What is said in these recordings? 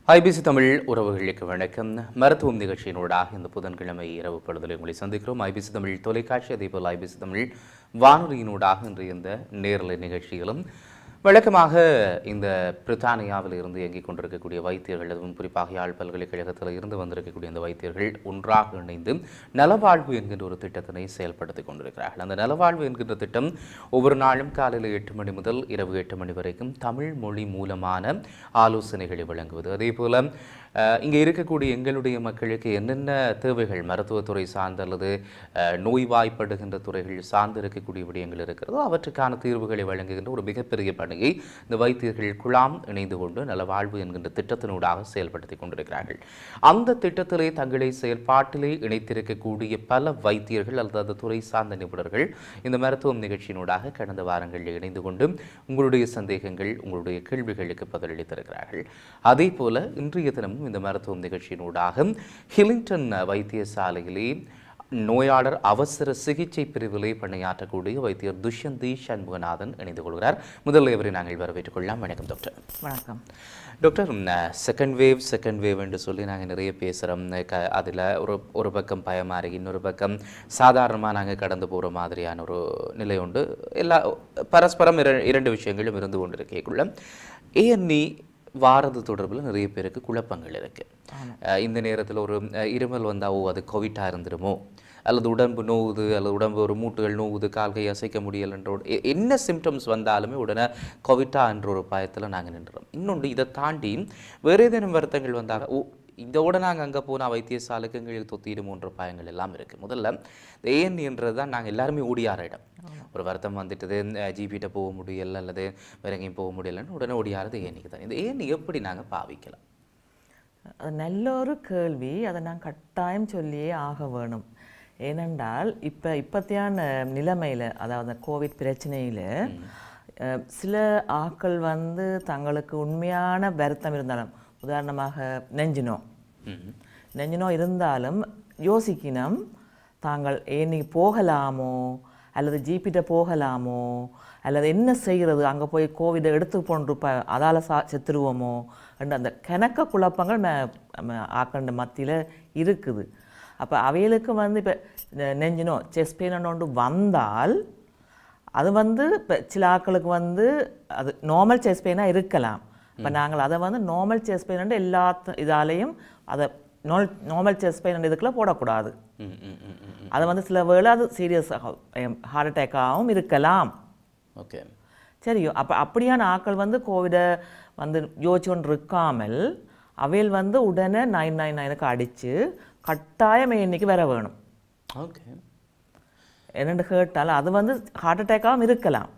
IBC Tamil உறவுகளுக்கு வணக்கம் மருத்துவம் நிகழ்ச்சியினூடாக இந்த புதன்கிழமை இரவு பொழுதில் உங்களை சந்திக்கிறோம் ஐபிசி தமிழ் தொலைக்காட்சி அதேபோல் ஐபிசி தமிழ் வானொலியினூடாக இன்று இந்த நேரலை நிகழ்ச்சிகளும் வழக்கமாக இந்த பிரித்தானியாவில் இருந்து இயங்கிக் கொண்டிருக்கக்கூடிய வைத்தியர்கள் அதுவும் குறிப்பாக யாழ் பல்கலைக்கழகத்தில் இருந்து வந்திருக்கக்கூடிய இந்த வைத்தியர்கள் ஒன்றாக இணைந்து நலவாழ்வு என்கின்ற ஒரு திட்டத்தினை செயல்படுத்திக் கொண்டிருக்கிறார்கள் அந்த நலவாழ்வு என்கின்ற திட்டம் ஒவ்வொரு நாளும் காலையில் எட்டு மணி முதல் இரவு எட்டு மணி வரைக்கும் தமிழ் மொழி மூலமான ஆலோசனைகளை வழங்குவது அதே போல அஹ், இங்கே இருக்கக்கூடிய எங்களுடைய மக்களுக்கு என்னென்ன தேவைகள் மருத்துவத்துறை சார்ந்த அல்லது அஹ், நோய்வாய்ப்படுகின்ற துறைகள் சார்ந்து இருக்கக்கூடிய விடயங்கள் இருக்கிறதோ அவற்றுக்கான தீர்வுகளை வழங்குகின்ற ஒரு மிகப்பெரிய பணியை இந்த வைத்தியர்கள் குழாம் இணைந்து கொண்டு நலவாழ்வு என்கின்ற திட்டத்தினூடாக செயல்படுத்தி கொண்டிருக்கிறார்கள் அந்த திட்டத்திலே தங்களை செயல்பாட்டிலே இணைத்திருக்கக்கூடிய பல வைத்தியர்கள் அல்லது அந்த துறை சார்ந்த நிபுணர்கள் இந்த மருத்துவம் நிகழ்ச்சியினூடாக கடந்த வாரங்களில் இணைந்து கொண்டு உங்களுடைய சந்தேகங்கள் உங்களுடைய கேள்விகளுக்கு பதிலளித்திருக்கிறார்கள் அதே போல இன்றைய தினமும் இந்த மருத்துவம் நிகழ்ச்சியினூடாக ஹிலிங்டன் வைத்தியசாலையிலே நோயாளர் அவசர சிகிச்சை பிரிவிலே பணியாற்றக்கூடிய வைத்தியர் துஷ்யந்தி சண்முகநாதன் இணைந்து கொள்கிறார் முதல்ல இவரை நாங்கள் வரவேற்றுக் கொள்ளலாம் வணக்கம் டாக்டர் வணக்கம் doctor second wave second wave என்று சொல்லி நாங்கள் நிறைய பேசுகிறோம் க அதில் ஒரு ஒரு பக்கம் பயமாக இருக்கு இன்னொரு பக்கம் சாதாரணமாக நாங்கள் கடந்து போகிற மாதிரியான ஒரு நிலை உண்டு எல்லா பரஸ்பரம் இர இரண்டு விஷயங்களும் இருந்து கொண்டு இருக்கக்குள்ள ஏஎன்இ வாரது தொடர்பில் நிறைய பேருக்கு குழப்பங்கள் இருக்குது இந்த நேரத்தில் ஒரு அஹ், இருமல் வந்தால் ஓ அது கோவிட்டாக இருந்துருமோ அல்லது உடம்பு நோவுது அல்லது உடம்பு ஒரு மூட்டுகள் நோவுது கால்கை அசைக்க முடியலைன்ற ஒரு எ- என்ன சிம்டம்ஸ் வந்தாலுமே உடனே கோவிட்டா என்ற ஒரு பயத்தில் நாங்கள் நின்றோம் இன்னொன்று இதை தாண்டி வேறு ஏதேனும் வருத்தங்கள் வந்தால் ஓ இதோட நாங்கள் அங்கே போனால் வைத்தியசாலைக்கு எங்களுக்கு தொத்திடுமோன்ற பயங்கள் எல்லாம் இருக்குது முதல்ல இந்த ஏஎன்இன்றது தான் நாங்கள் எல்லாருமே ஓடியார இடம் ஒரு வருத்தம் வந்துட்டுது ஜிபிகிட்ட போக முடியல அல்லது வேற எங்கேயும் போக முடியலன்னு உடனே ஓடியாரது ஏஎன்இக்கு தான் இந்த ஏஎன்இ எப்படி நாங்கள் பாவிக்கலாம் அது நல்ல ஒரு கேள்வி அதை நான் கட்டாயம் சொல்லியே ஆக வேணும் ஏனென்றால் இப்போ இப்பத்தியான நிலைமையில் அதாவது கோவிட் பிரச்சனையில் அஹ், சில ஆட்கள் வந்து தங்களுக்கு உண்மையான வருத்தம் இருந்தாலும் உதாரணமாக நெஞ்சினோ ம் நெஞ்சினோ இருந்தாலும் யோசிக்கணும் தாங்கள் ஏனி போகலாமோ அல்லது ஜிபிட்ட போகலாமோ அல்லது என்ன செய்கிறது அங்கே போய் கோவிடை எடுத்து போன்றிருப்ப அதால் சா செத்துருவோமோ என்ற அந்த கணக்க குழப்பங்கள் ஆக்கண்ட மத்தியில் இருக்குது அப்போ அவைகளுக்கு வந்து இப்போ நெஞ்சினோ செஸ் பெயின் ஒன்று வந்தால் அது வந்து இப்போ சில ஆட்களுக்கு வந்து அது நார்மல் செஸ் பெயினாக இருக்கலாம் இப்போ நாங்கள் அதை வந்து நார்மல் செஸ் பெயின் எல்லா இதாலேயும் அதை நார்மல் நார்மல் செஸ் பெயின் இதுக்குள்ள போடக்கூடாது ம் ம் ம் ம் அது வந்து சில வேளை அது சீரியஸ் ஹார்ட் அட்டாக்காகவும் இருக்கலாம் ஓகே சரியோ அப்போ அப்படியான ஆட்கள் வந்து கோவிடை வந்து யோசிச்சு கொண்டு இருக்காமல் அவையில் வந்து உடனே நைன் நைன் நைனுக்கு அடித்து கட்டாயம் இன்னைக்கு வர வேணும் ஓகே என்னென்னு கேட்டால் அது வந்து ஹார்ட் அட்டாக்காகவும் இருக்கலாம்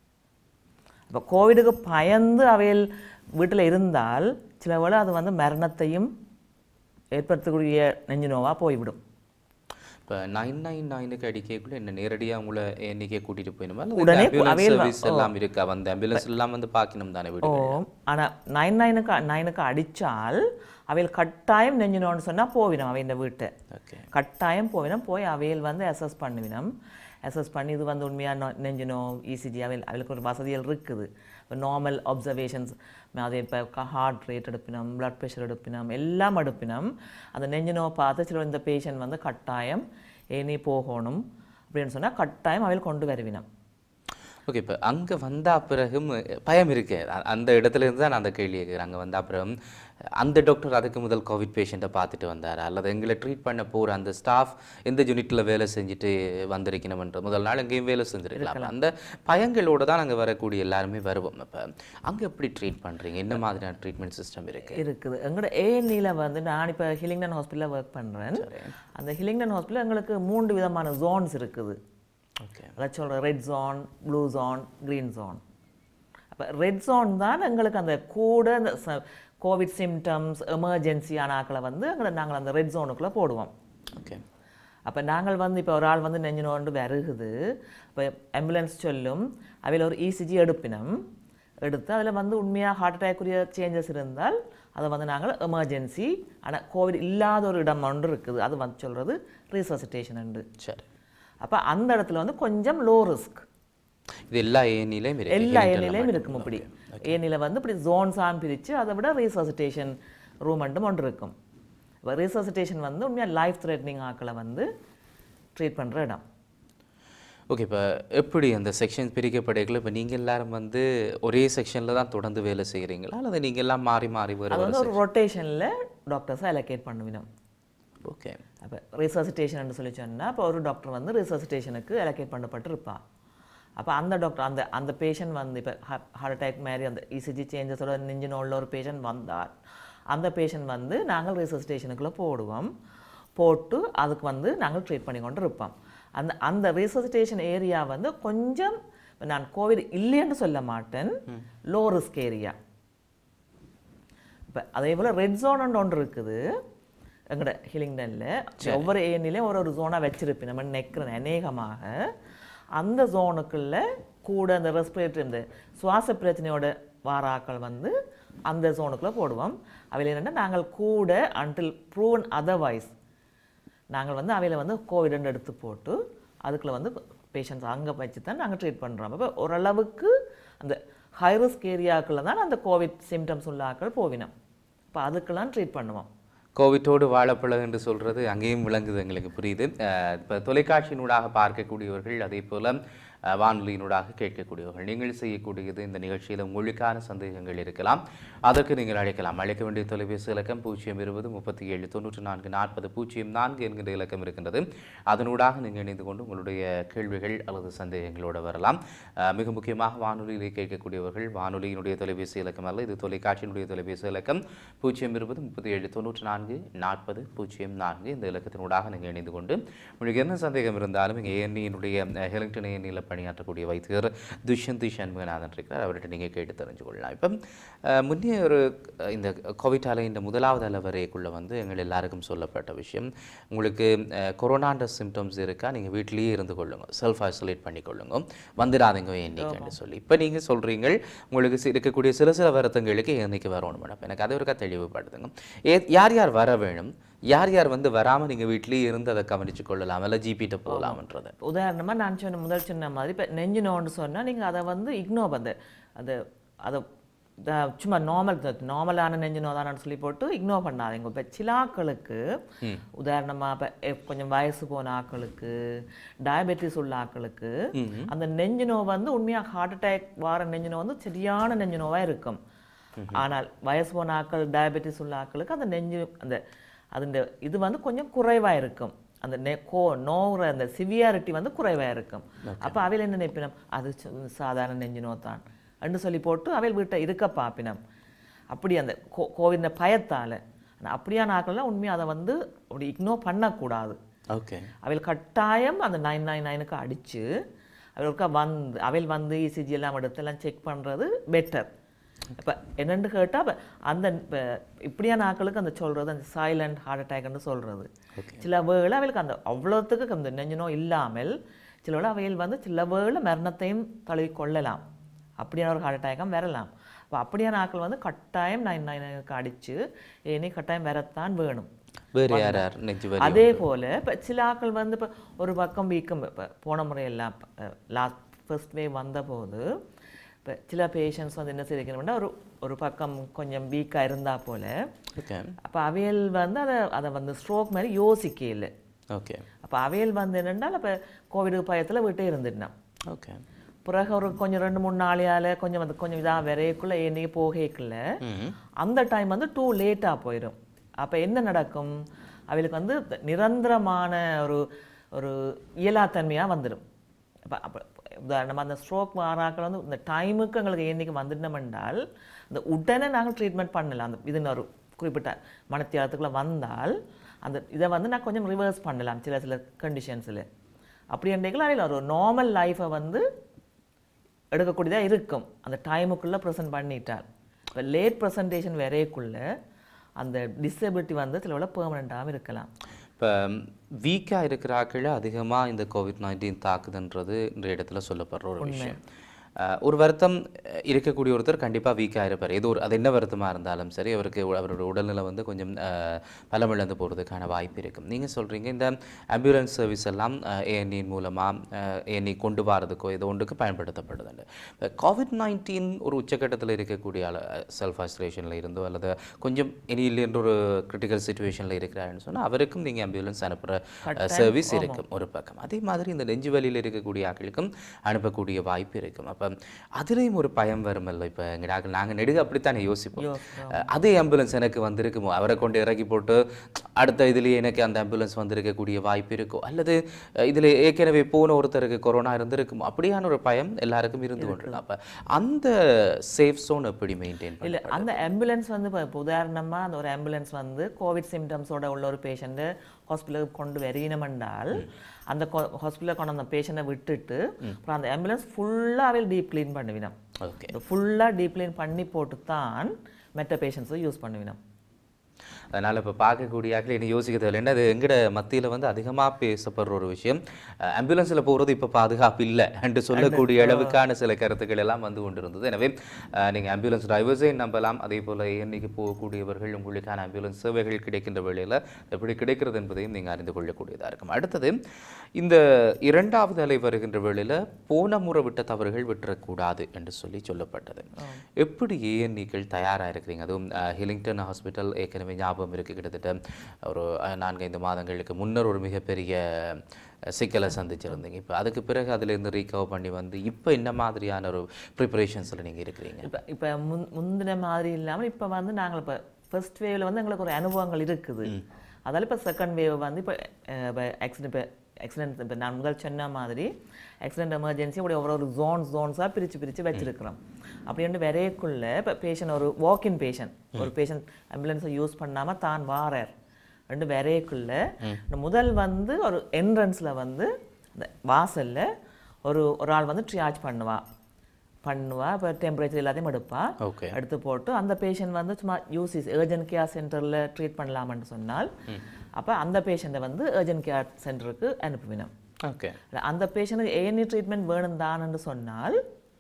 இப்போ கோவிடுக்கு பயந்து அவையில் வீட்டில் இருந்தால் சில வேளை அது வந்து மரணத்தையும் ஏற்படுத்தக்கூடிய நெஞ்சு நோவாக போய்விடும் இப்போ நைன் நைன் நைனுக்கு அடிக்கக்குள்ள என்ன நேரடியாக உங்களை எண்ணிக்கை கூட்டிட்டு போயிடுமா உடனே அல்லது அவையில் வ- சர்வீஸ் எல்லாம் இருக்கா வந்து ஆம்புலன்ஸ் எல்லாம் வந்து பார்க்கணும் தானே ஓ வீடு ஆனால் நைன் நைனுக்கு நைனுக்கு அடித்தால் அவையில் கட்டாயம் நெஞ்சினோன்னு சொன்னால் போவிடும் அவையின் வீட்டை ஓகே கட்டாயம் போவினம் போய் அவையில் வந்து அசஸ் பண்ணுவினம் அசஸ் பண்ணி இது வந்து உண்மையாக நெஞ்சினோ இசிஜி அவையில் அவளுக்கு ஒரு வசதிகள் இருக்குது இப்போ நார்மல் அப்சர்வேஷன்ஸ் அதே இப்போ ஹார்ட் ரேட் எடுப்பினோம் blood ப்ரெஷர் எடுப்பினோம் எல்லாம் எடுப்பினோம் அந்த நெஞ்சினோ பார்த்து சில இந்த பேஷண்ட் வந்து கட்டாயம் ஏனி போகணும் அப்படின்னு சொன்னால் கட்டாயம் அவையில் கொண்டு வருவினம் ஓகே இப்போ அங்கே வந்தா பிறகும் பயம் இருக்கு அ- அந்த இடத்துல இருந்து தான் நான் அந்த கேள்வி கேட்குறேன் அங்கே வந்தா பிறகும் அந்த டாக்டர் அதுக்கு முதல் கோவிட் பேஷண்ட்டை பார்த்துட்டு வந்தார் அல்லது எங்களை ட்ரீட் பண்ண போகிற அந்த ஸ்டாஃப் எந்த யூனிட்டில் வேலை செஞ்சுட்டு வந்திருக்கணும்ன்ற முதல் நாள் எங்கேயும் வேலை செஞ்சிருக்கலாம் அந்த பயங்களோட தான் அங்கே வரக்கூடிய எல்லாருமே வருவோம் இப்போ அங்கே எப்படி ட்ரீட் பண்ணுறீங்க என்ன மாதிரியான ட்ரீட்மெண்ட் சிஸ்டம் இருக்கு இருக்குது எங்களோட ஏஎன்இல வந்து நான் இப்போ ஹிலிங்டன் ஹாஸ்பிட்டலில் ஒர்க் பண்ணுறேன் அந்த ஹிலிங்டன் ஹாஸ்பிட்டல் எங்களுக்கு மூன்று விதமான ஜோன்ஸ் இருக்குது ஓகே அதான் சொல்கிறேன் red zone blue zone green zone அப்போ ரெட் ஜோன் தான் எங்களுக்கு அந்த கூட அந்த கோவிட் சிம்டம்ஸ் எமர்ஜென்சியான ஆக்களை வந்து எங்களை நாங்கள் அந்த ரெட் ஜோனுக்குள்ளே போடுவோம் ஓகே அப்போ நாங்கள் வந்து இப்போ ஒரு ஆள் வந்து நெஞ்சு நோண்டு வருகுது இப்போ ஆம்புலன்ஸ் சொல்லும் அவையில் ஒரு இசிஜி எடுப்பினம் எடுத்து அதில் வந்து உண்மையாக ஹார்ட் அட்டாக்குரிய சேஞ்சஸ் இருந்தால் அதை வந்து நாங்கள் எமர்ஜென்சி ஆனால் கோவிட் இல்லாத ஒரு இடம் ஒன்று இருக்குது அது வந்து சொல்கிறது ரீசசிட்டேஷன் உண்டு சரி அப்போ அந்த இடத்துல வந்து கொஞ்சம் லோ ரிஸ்க் இது எல்லா ஏனிலையும் இருக்கு எல்லா Helital ஏனிலையும் மட்டும். இருக்கும் இப்படி ஏனில வந்து இப்படி ஜோன்ஸாக பிரித்து அதை விட ரீசசிட்டேஷன் ரூம் மட்டும் ஒன்று இருக்கும் இப்போ ரிசர்சிட்டேஷன் வந்து உண்மையாக லைஃப் த்ரெட்னிங் ஆக்களை வந்து ட்ரீட் பண்ணுற இடம் ஓகே இப்போ எப்படி அந்த செக்ஷன் பிரிக்கப்படைகள் இப்போ நீங்கள் எல்லாரும் வந்து ஒரே செக்ஷனில் தான் தொடர்ந்து வேலை செய்கிறீங்களா அல்லது நீங்கள் எல்லாம் மாறி மாறி அது வர வந்து ஒரு ரொட்டேஷனில் டாக்டர்ஸை அலோகேட் பண்ணுவினோம் ஓகே அப்போ ரிசர்சிட்டேஷன் சொல்லி சொன்னால் இப்போ ஒரு டாக்டர் வந்து ரிசர்சிட்டேஷனுக்கு அலோகேட் பண்ணப்பட்டிருப்பா அப்போ அந்த டாக்டர் அந்த அந்த பேஷண்ட் வந்து இப்போ ஹார்ட் அட்டாக் மாதிரி அந்த இசிஜி சேஞ்சஸோட நெஞ்சு நோயில் ஒரு பேஷண்ட் வந்தால் அந்த பேஷண்ட் வந்து நாங்கள் ரிசர்சிட்டேஷனுக்குள்ளே போடுவோம் போட்டு அதுக்கு வந்து நாங்கள் ட்ரீட் பண்ணி கொண்டு இருப்போம் அந்த அந்த ரிசர்சிட்டேஷன் ஏரியா வந்து கொஞ்சம் நான் கோவிட் இல்லைன்னு சொல்ல மாட்டேன் லோ ரிஸ்க் ஏரியா இப்போ அதே போல் ரெட் ஜோன் ஒன்று இருக்குது எங்களோட ஹிலிங்டனில் ஒவ்வொரு ஏனிலையும் ஒரு ஒரு ஜோனாக வச்சிருப்பேன் நம்ம நெக்கிற அநேகமாக அந்த ஜோனுக்குள்ள கூட அந்த ரெஸ்பிரேட்டரி இந்த சுவாச பிரச்சனையோட வாராக்கள் வந்து அந்த ஜோனுக்குள்ளே போடுவோம் அவையில் என்னென்னா நாங்கள் கூட அன்டில் ப்ரூவன் அதர்வைஸ் நாங்கள் வந்து அவையில் வந்து கோவிட்னு எடுத்து போட்டு அதுக்குள்ள வந்து பேஷண்ட்ஸ் அங்கே வச்சு தான் நாங்கள் ட்ரீட் பண்ணுறோம் அப்போ ஓரளவுக்கு அந்த ஹை ரிஸ்க் ஏரியாக்குள்ள தான் அந்த கோவிட் சிம்டம்ஸ் உள்ள ஆட்கள் போவினோம் இப்போ அதுக்கெல்லாம் ட்ரீட் பண்ணுவோம் கோவிட்டோடு வாழப்பழம் என்று சொல்கிறது அங்கேயும் விளங்குது எங்களுக்கு புரியுது இப்போ தொலைக்காட்சியினூடாக பார்க்கக்கூடியவர்கள் அதே போல் அஹ், வானொலியினூடாக கேட்கக்கூடியவர்கள் நீங்கள் செய்யக்கூடியது இந்த நிகழ்ச்சியில் உங்களுக்கான சந்தேகங்கள் இருக்கலாம் அதற்கு நீங்கள் அழைக்கலாம் அழைக்க வேண்டிய தொலைபேசி இலக்கம் பூஜ்ஜியம் இருபது முப்பத்தி ஏழு தொண்ணூற்றி நான்கு நாற்பது பூஜ்ஜியம் நான்கு என்கின்ற இலக்கம் இருக்கின்றது அதனூடாக நீங்கள் இணைந்து கொண்டு உங்களுடைய கேள்விகள் அல்லது சந்தேகங்களோடு வரலாம் அஹ், மிக முக்கியமாக வானொலியிலே கேட்கக்கூடியவர்கள் வானொலியினுடைய தொலைபேசி இலக்கம் அல்ல இது தொலைக்காட்சியினுடைய தொலைபேசி இலக்கம் பூஜ்ஜியம் இருபது முப்பத்தி ஏழு தொண்ணூற்றி நான்கு நாற்பது பூஜ்ஜியம் நான்கு இந்த இலக்கத்தினூடாக நீங்கள் இணைந்து கொண்டு உங்களுக்கு என்ன சந்தேகம் இருந்தாலும் இங்கே ஏஎன்இனுடைய ஹெலிங்டன் ஏஎன்இயில் பணியாற்றக்கூடிய வைத்தியர் துஷ்யந்தி சண்முகநாதன் இருக்கிறார் அவர்கிட்ட நீங்கள் கேட்டு தெரிஞ்சு கொள்ளலாம் இப்போ அஹ், முன்னே ஒரு அஹ், இந்த கோவிட் அலை இந்த முதலாவது அலை வரைக்குள்ளே வந்து எங்கள் எல்லாருக்கும் சொல்லப்பட்ட விஷயம் உங்களுக்கு அஹ், கொரோனான்ற சிம்டம்ஸ் இருக்கா நீங்கள் வீட்டிலேயே இருந்து கொள்ளுங்க செல்ஃப் ஐசோலேட் பண்ணிக்கொள்ளுங்க வந்துடாதீங்க என்னைக்குன்னு சொல்லி இப்போ நீங்கள் சொல்கிறீங்க உங்களுக்கு சி- இருக்கக்கூடிய சில சில வருத்தங்களுக்கு என்னைக்கு வரணும் மேடம் எனக்கு அதை ஒருக்கா தெளிவுபடுத்துங்க ஏ யார் யார் வர வேணும் யார் யார் வந்து வராமல் நீங்கள் வீட்டிலேயே இருந்து அதை கவனிச்சு கொள்ளலாம் இல்லை ஜிபிட்ட போகலாம்ன்றதை உதாரணமாக நான் சொன்ன முதல் சொன்ன மாதிரி இப்போ நெஞ்சு நோன்னு சொன்னால் நீங்கள் அதை வந்து இக்னோர் அந்த அது அதை த- சும்மா நார்மல் நார்மலான நெஞ்சு நோதானு சொல்லி போட்டு இக்னோர் பண்ணாதீங்க இப்போ சில ஆட்களுக்கு உதாரணமாக இப்போ கொஞ்சம் வயசு போன ஆட்களுக்கு டயபெட்டிஸ் உள்ள ஆட்களுக்கு அந்த நெஞ்சு நோய் வந்து உண்மையாக ஹார்ட் அட்டாக் வார நெஞ்சு நோய் வந்து சரியான நெஞ்சு நோவாக இருக்கும் ஆனால் வயசு போன ஆட்கள் டயபெட்டிஸ் உள்ள ஆட்களுக்கு அந்த நெஞ்சு அந்த அதுண்ட இது வந்து கொஞ்சம் குறைவாக இருக்கும் அந்த நெ கோ நோவுற அந்த சிவியாரிட்டி வந்து குறைவாக இருக்கும் அப்போ அவையில் என்ன நினைப்பினம் அது சு- சாதாரண நெஞ்சு நோத்தான் என்று சொல்லி போட்டு அவையில் வீட்டை இருக்க பார்ப்பினம் அப்படி அந்த கோ கோவிந்த பயத்தால் அப்படியான ஆட்கள்லாம் உண்மையாக அதை வந்து அப்படி இக்னோர் பண்ணக்கூடாது ஓகே அவையில் கட்டாயம் அந்த நைன் நைன் நைனுக்கு அடித்து அவளுக்கு வந்து அவையில் வந்து இசிஜி எல்லாம் எடுத்து எல்லாம் செக் பண்ணுறது பெட்டர் இப்போ என்னென்னு கேட்டால் இப்போ அந்த இப்போ இப்படியான ஆட்களுக்கு அந்த சொல்கிறது அந்த சைலண்ட் ஹார்ட் அட்டாக்னு சொல்கிறது சில வேளை அவளுக்கு அந்த அவ்வளோத்துக்கு அந்த நெஞ்சு நோய் இல்லாமல் சில வேளை அவையில் வந்து சில வேளை மரணத்தையும் தழுவி கொள்ளலாம் அப்படியான ஒரு ஹார்ட் அட்டாக்கம் வரலாம் அப்போ அப்படியான ஆட்கள் வந்து கட்டாயம் நைன் நைனுக்கு அடித்து இனி கட்டாயம் வரத்தான் வேணும் வேறு யார் யார் நெஞ்சு வலி அதே போல் இப்போ சில ஆட்கள் வந்து இப்போ ஒரு பக்கம் வீக்கம் இப்போ போன முறையெல்லாம் லாஸ்ட் ஃபர்ஸ்ட் வேவ் வந்தபோது இப்போ சில பேஷண்ட்ஸ் வந்து என்ன செய்யணும்னா ஒரு ஒரு பக்கம் கொஞ்சம் வீக்காக இருந்தா போல ஓகே அப்போ அவையல் வந்து அதை அதை வந்து ஸ்ட்ரோக் மாதிரி யோசிக்கல ஓகே அப்போ அவையல் வந்து என்னென்றால் இப்போ கோவிட் பயத்தில் விட்டே இருந்துட்டான் ஓகே பிறகு ஒரு கொஞ்சம் ரெண்டு மூணு நாளையால் கொஞ்சம் வந்து கொஞ்சம் இதாக வரையக்குள்ளே என்னைக்கு போகக்குள்ள ம் அந்த டைம் வந்து டூ லேட்டாக போயிடும் அப்போ என்ன நடக்கும் அவளுக்கு வந்து நிரந்தரமான ஒரு ஒரு இயலாத்தன்மையாக வந்துடும் அப்போ அப்போ உதாரணமாக அந்த ஸ்ட்ரோக் வாராக்கள் வந்து இந்த டைமுக்கு எங்களுக்கு என்னைக்கு வந்துட்டோம் என்றால் அந்த உடனே நாங்கள் ட்ரீட்மெண்ட் பண்ணலாம் அந்த இதுன்னு ஒரு குறிப்பிட்ட மனத்தியாலத்துக்குள்ளே வந்தால் அந்த இதை வந்து நான் கொஞ்சம் ரிவர்ஸ் பண்ணலாம் சில சில கண்டிஷன்ஸில் அப்படி என்றைக்குள்ள அதில் ஒரு நார்மல் லைஃப்பை வந்து எடுக்கக்கூடியதாக இருக்கும் அந்த டைமுக்குள்ளே ப்ரெசென்ட் பண்ணிட்டால் இப்போ லேட் ப்ரெசன்டேஷன் வரையக்குள்ள அந்த டிசபிலிட்டி வந்து சில விட பெர்மனண்ட்டாகவும் இருக்கலாம் இப்போ வீக்காக இருக்கிற ஆட்கள் அதிகமாக இந்த கோவிட் நைன்டீன் தாக்குதுன்றது இந்த இடத்துல சொல்லப்படுற ஒரு விஷயம் அஹ், ஒரு வருத்தம் அஹ், இருக்கக்கூடிய ஒருத்தர் கண்டிப்பாக வீக்காக இருப்பார் ஏதோ ஒரு அது என்ன வருத்தமாக இருந்தாலும் சரி அவருக்கு உ- அவரோட உடல்நிலை வந்து கொஞ்சம் அஹ், பலமிழந்து போகிறதுக்கான வாய்ப்பு இருக்கும் நீங்கள் சொல்கிறீங்க இந்த ஆம்புலன்ஸ் சர்வீஸ் எல்லாம் ஏஎன்இ மூலமாக ஏஎன்இ கொண்டு வரதுக்கோ ஏதோ ஒன்றுக்கு பயன்படுத்தப்படுதுண்டு கோவிட் நைன்டீன் ஒரு உச்சக்கட்டத்தில் இருக்கக்கூடிய செல்ஃப் ஐசோலேஷனில் இருந்தோ அல்லது கொஞ்சம் இனி இல்லைன்ற ஒரு கிரிட்டிக்கல் சுச்சுவேஷனில் இருக்கிறாருன்னு சொன்னால் அவருக்கும் நீங்கள் ஆம்புலன்ஸ் அனுப்புகிற சர்வீஸ் இருக்கும் ஒரு பக்கம் அதே மாதிரி இந்த நெஞ்சு வலியில் இருக்கக்கூடிய ஆட்களுக்கும் அனுப்பக்கூடிய வாய்ப்பு இருக்கும் அப்போ அதுலேயும் ஒரு பயம் வருமல்ல இப்போ எங்கள் நாங்கள் நெடுக அப்படித்தானே யோசிப்போம் அஹ், அதே ஆம்புலன்ஸ் எனக்கு வந்திருக்குமோ அவரை கொண்டு இறக்கி போட்டு அடுத்த இதுலேயே எனக்கு அந்த ஆம்புலன்ஸ் வந்திருக்கக்கூடிய வாய்ப்பு இருக்கோ அல்லது இதில் ஏற்கனவே போன ஒருத்தருக்கு கொரோனா இருந்திருக்குமோ அப்படியான ஒரு பயம் எல்லாருக்கும் இருந்து கொண்டிருக்கு அப்போ அந்த சேஃப் zone எப்படி மெயின்டைன் இல்லை அந்த ஆம்புலன்ஸ் வந்து இப்போ இப்போ உதாரணமாக அந்த ஒரு ஆம்புலன்ஸ் வந்து கோவிட் சிம்டம்ஸோட உள்ள ஒரு பேஷண்ட்டு ஹாஸ்பிட்டலுக்கு கொண்டு வரீனமென்றால் அந்த ஹாஸ்பிட்டலில் கொண்டு அந்த பேஷண்ட்டை விட்டுட்டு அப்புறம் அந்த ஆம்புலன்ஸ் ஃபுல்லாகவே டீப் க்ளீன் பண்ணுவினோம் ஓகே ஃபுல்லாக டீப் க்ளீன் பண்ணி போட்டு தான் மெட்ட பேஷண்ட்ஸை யூஸ் பண்ணுவினோம் அதனால் இப்போ பார்க்கக்கூடிய ஆட்கள் என்ன யோசிக்க தேவையில்லை என்ன அது எங்கட மத்தியில் வந்து அதிகமாக பேசப்படுற ஒரு விஷயம் ஆம்புலன்ஸில் போகிறது இப்போ பாதுகாப்பு இல்லை என்று சொல்லக்கூடிய அளவுக்கான சில கருத்துக்கள் எல்லாம் வந்து கொண்டிருந்தது எனவே நீங்கள் ஆம்புலன்ஸ் டிரைவர்ஸை நம்பலாம் அதே போல் இன்னைக்கு போகக்கூடியவர்கள் உங்களுக்கான ஆம்புலன்ஸ் சேவைகள் கிடைக்கின்ற வேளையில் எப்படி கிடைக்கிறது என்பதையும் நீங்கள் அறிந்து கொள்ளக்கூடியதாக இருக்கும் அடுத்தது இந்த இரண்டாவது அலை வருகின்ற வேளையில் போன முறை விட்ட தவறுகள் விட்டுறக்கூடாது என்று சொல்லி சொல்லப்பட்டது எப்படி ஏஎன்இக்கள் தயாராக இருக்கிறீங்க அதுவும் அஹ், ஹிலிங்டன் ஹாஸ்பிட்டல் ஏற்கனவே ஞாபகம் இருக்குது கிட்டத்தட்ட ஒரு அஹ், நான்கைந்து மாதங்களுக்கு முன்னர் ஒரு மிகப்பெரிய அஹ், சிக்கலை சந்திச்சிருந்தீங்க இப்போ அதுக்கு பிறகு அதிலிருந்து ரீகவர் பண்ணி வந்து இப்போ என்ன மாதிரியான ஒரு ப்ரிப்பரேஷன்ஸில் நீங்கள் இருக்கிறீங்க இப்போ இப்போ முன் முந்தின மாதிரி இல்லாமல் இப்போ வந்து நாங்கள் இப்போ ஃபர்ஸ்ட் வேவ்ல வந்து எங்களுக்கு ஒரு அனுபவங்கள் இருக்குது அதால் இப்போ செகண்ட் வேவ் வந்து இப்போ இப்போ ஆக்சிடென்ட் இப்போ ஆக்சிடென்ட் இப்போ நான் முதல் சொன்ன மாதிரி ஆக்சிடென்ட் எமர்ஜென்சி அப்படி ஒவ்வொரு ஒரு ஜோன்ஸ் ஜோன்ஸாக பிரித்து பிரித்து வச்சிருக்கிறோம் அப்படின்ட்டு வரையக்குள்ள இப்போ பேஷண்ட் ஒரு வாக்கின் பேஷண்ட் ஒரு பேஷண்ட் ஆம்புலன்ஸை யூஸ் பண்ணாமல் தான் வாரார் ரெண்டு வரையக்குள்ள இந்த முதல் வந்து ஒரு என்ட்ரன்ஸில் வந்து இந்த வாசலில் ஒரு ஒரு ஆள் வந்து ட்ரியார்ஜ் பண்ணுவா பண்ணுவா இப்போ டெம்பரேச்சர் எல்லாத்தையும் எடுப்பா ஓகே எடுத்து போட்டு அந்த பேஷண்ட் வந்து சும்மா யூசிஸ் ஏர்ஜென்ட் கேர் சென்டரில் ட்ரீட் பண்ணலாம்னு சொன்னால் அப்போ அந்த பேஷண்ட்டை வந்து ஏர்ஜென்ட் கேர் சென்டருக்கு அனுப்புவினோம் ஓகே அந்த பேஷண்ட்டுக்கு ஏஎன்இ ட்ரீட்மெண்ட் வேணும் தான்னு சொன்னால்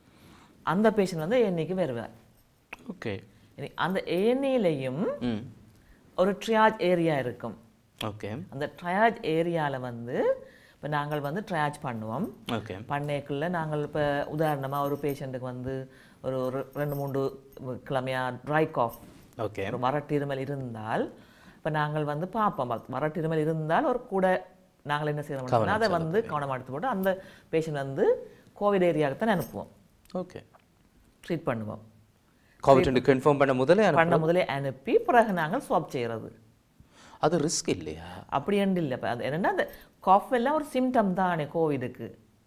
அந்த பேஷண்ட் வந்து ஏஎன்இக்கு வருவார் ஓகே இனி அந்த ஏஎன்இலையும் ம் ஒரு ட்ரியாஜ் ஏரியா இருக்கும் ஓகே அந்த ட்ரையாஜ் ஏரியாவில் வந்து இப்போ நாங்கள் வந்து ட்ரையாஜ் பண்ணுவோம் ஓகே பண்ணைக்குள்ள நாங்கள் இப்போ உதாரணமாக ஒரு பேஷண்ட்டுக்கு வந்து ஒரு ஒரு ரெண்டு மூன்று கிழமையா ட்ரை காஃப் ஓகே ஒரு மரட்டிருமல் இருந்தால் இப்போ நாங்கள் வந்து பார்ப்போம் பா- மரட்டிருமல் இருந்தால் ஒரு கூட நாங்கள் என்ன செய்யறோம் அதை வந்து கவனம் எடுத்து போட்டு அந்த பேஷண்ட் வந்து கோவிட் ஏரியாவுக்கு தான் அனுப்புவோம் ஓகே ட்ரீட் பண்ணுவோம் கோவிட் கன்ஃபார்ம் பண்ண முதல்ல பண்ண முதலே அனுப்பி பிறகு நாங்கள் ஸ்வாப் செய்கிறது அது ரிஸ்க் இல்லையா அப்படி என்று இல்லை இப்போ அது என்னென்னா அந்த காஃப் எல்லாம் ஒரு சிம்டம் தானே கோவிடுக்கு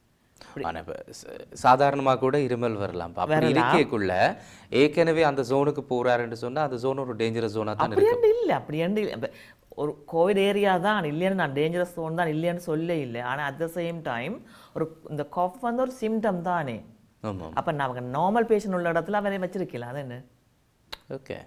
ஆனா இப்ப ச- சாதாரணமா கூட இருமல் வரலாம் அப்ப அப்படி இருக்கேக்குள்ள ஏற்கனவே அந்த ஜோனுக்கு போறாருன்னு சொன்னா அந்த ஜோன் ஒரு டேஞ்சரஸ் ஜோனா தான் அப்படி இருக்கு என்று இல்லை அப்படி என்று இல்லை இப்ப ஒரு கோவிட் ஏரியா தான் இல்லைன்னு நான் டேஞ்சரஸ் zone தான் இல்லைன்னு சொல்ல இல்லை ஆனால் அட் த சேம் டைம் ஒரு இந்த காஃப் வந்து ஒரு சிம்டம் தானே ஆமாம் அப்போ நான் நார்மல் பேஷண்ட் உள்ள இடத்துல அவரை வச்சிருக்கலாம் அது என்ன ஓகே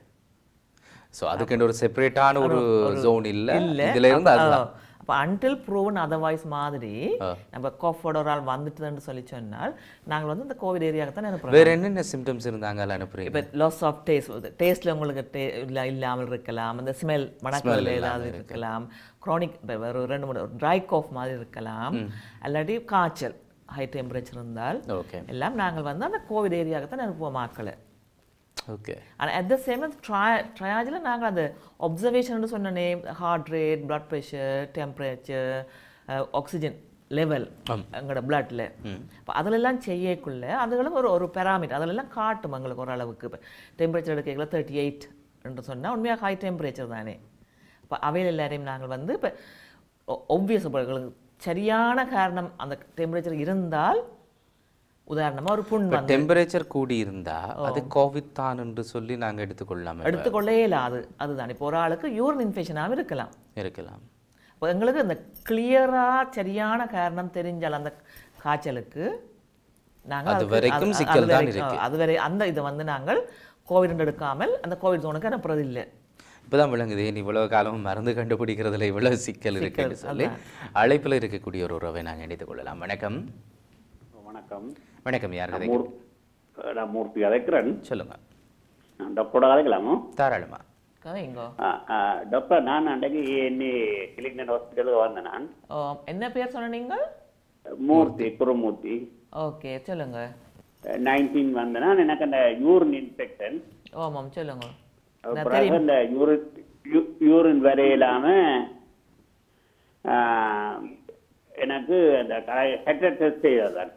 சோ அதுக்குன்னு ஒரு செப்பரேட்டான ஒரு ஜோன் இல்ல இதுல இருந்து அதுதான் அப்போ அன்டில் ப்ரூவன் அதர்வைஸ் மாதிரி நம்ம காஃபோட ஒரு ஆள் வந்துட்டுதுன்னு சொல்லி சொன்னால் நாங்கள் வந்து இந்த கோவிட் ஏரியாவுக்கு தான் அனுப்புகிறோம் வேற என்னென்ன சிம்டம்ஸ் இருந்தாங்க அதில் அனுப்புறீங்க இப்போ லாஸ் ஆஃப் டேஸ்ட் டேஸ்ட்டில் உங்களுக்கு டே இல்லை இல்லாமல் இருக்கலாம் அந்த ஸ்மெல் மணக்கல் ஏதாவது இருக்கலாம் க்ரானிக் ஒரு ரெண்டு மூணு ட்ரை காஃப் மாதிரி இருக்கலாம் இல்லாட்டி காய்ச்சல் ஹை டெம்பரேச்சர் இருந்தால் ஓகே எல்லாம் நாங்கள் வந்து அந்த கோவிட் ஏரியாவுக்கு தான் அனுப்புவோம் ஆக்களை ஓகே ஆனால் அட் த சேம் ட்ரை ட்ரையாஜில் நாங்கள் அந்த ஒப்சர்வேஷன் சொன்னனே heart rate blood pressure temperature oxygen level எங்களோட பிளட்டில் இப்போ அதிலெல்லாம் செய்யக்குள்ள அதுகளும் ஒரு ஒரு பெராமீட்டர் அதிலெல்லாம் காட்டும் எங்களுக்கு ஓரளவுக்கு இப்போ டெம்பரேச்சர் எடுக்கல தேர்ட்டி எயிட் என்று சொன்னால் உண்மையாக ஹை டெம்பரேச்சர் தானே இப்போ அவையில் எல்லாரையும் நாங்கள் வந்து இப்போ ஒப்வியஸ் எங்களுக்கு சரியான காரணம் அந்த டெம்பரேச்சர் இருந்தால் உதாரணமாக ஒரு புண் வந்து டெம்பரேச்சர் கூடி இருந்தா அது கோவிட் தான் என்று சொல்லி நாங்க எடுத்துக்கொள்ளாம எடுத்துக்கொள்ளே இல்லாது அதுதான் இப்போ ஒரு ஆளுக்கு யூரின் இன்ஃபெக்ஷனாகவும் இருக்கலாம் இருக்கலாம் இப்போ எங்களுக்கு இந்த கிளியராக சரியான காரணம் தெரிஞ்சால் அந்த காய்ச்சலுக்கு நாங்கள் அது அதுக்கு- வரைக்கும் அது- சிக்கல் அது தான் வரைக்கும் அது வரை அந்த இதை வந்து நாங்கள் கோவிட் எடுக்காமல் அந்த கோவிட் ஜோனுக்கு அனுப்புறது இல்லை இப்பதான் விளங்குது ஏன் இவ்வளவு காலம் மருந்து கண்டுபிடிக்கிறதுல இவ்வளவு சிக்கல் இருக்குன்னு சொல்லி அழைப்புல இருக்கக்கூடிய ஒரு உறவை நாங்க இணைத்துக் கொள்ளலாம் வணக்கம் வணக்கம் வணக்கம் யார் கதை நம்மூர் நான் மூர்த்தி கதைக்கிறேன் சொல்லுங்க நான் டாக்டரோட கதைக்கலாமோ தாராளமா கதைங்கோ ஆ, ஆ, டாக்டர் நான் அன்றைக்கு என்ன கிளிக்னன் ஹாஸ்பிட்டலுக்கு வந்தேன் நான் ஓ என்ன பேர் சொன்ன நீங்கள் மூர்த்தி குருமூர்த்தி ஓகே சொல்லுங்க நைன்டீன் வந்தேன் எனக்கு அந்த யூரின் இன்ஃபெக்ஷன் ஓமாம் சொல்லுங்க நான் பிறகு தெரியும் இந்த யூரின் யூரின் வரையிலாம ஆ, எனக்கு அந்த ஹெட் டெஸ்ட் செய்ததான்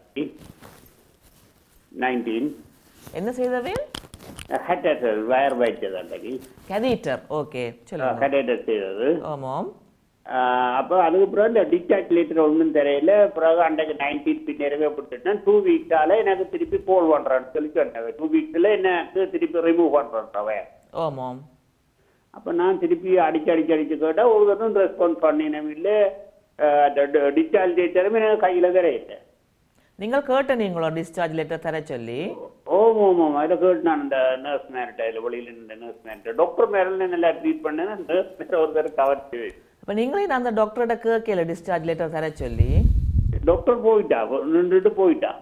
நைன்டீன் என்ன செய்தவே ஹெட் டெஸ்ட் வயர் வைத்தது அன்றைக்கு கதீட்டர் ஓகே சொல்லுங்க ஹெட் டெஸ்ட் செய்தது ஓமாம் ஆஹ் அப்போ அதுக்கு பிறகு இந்த டிஸ்சார்ஜ் லெட்டர் ஒன்றும் தெரியல பிறகு அன்றைக்கு நைன்டீன் பின்னரவே விட்டுட்டேன் டூ வீக்ஸால எனக்கு திருப்பி கோல் பண்ணுறான்னு சொல்லி சொன்னவன் டூ வீக்ஸில் எனக்கு திருப்பி ரிமூவ் பண்ணுறவன் ஓமாம் அப்போ நான் திருப்பி அடிச்சு அடிச்சு அடிச்சு கேட்டால் ஒரு தரம் ரெஸ்பான்ஸ் பண்ணினோம் இல்லை டிஸ்சார்ஜ் லெட்டரும் எனக்கு கையில் தெரியல நீங்கள் கேட்ட நீங்களோ டிஸ்சார்ஜ் லெட்டர் தர சொல்லி ஓம் ஓம் ஓம் அதை கேட்டு நான் இந்த நர்ஸ் மேரிட்ட இல்லை வெளியில் இருந்த நர்ஸ் மேரிட்ட டாக்டர் மேரில் நல்லா ட்ரீட் பண்ணேன் நர்ஸ் மேர ஒரு தடவை கவர் செய்வேன் அப்போ நீங்களே நான் அந்த டாக்டர்கிட்ட கேட்கல டிஸ்சார்ஜ் லெட்டர் தர சொல்லி டாக்டர் போயிட்டா நின்றுட்டு போயிட்டா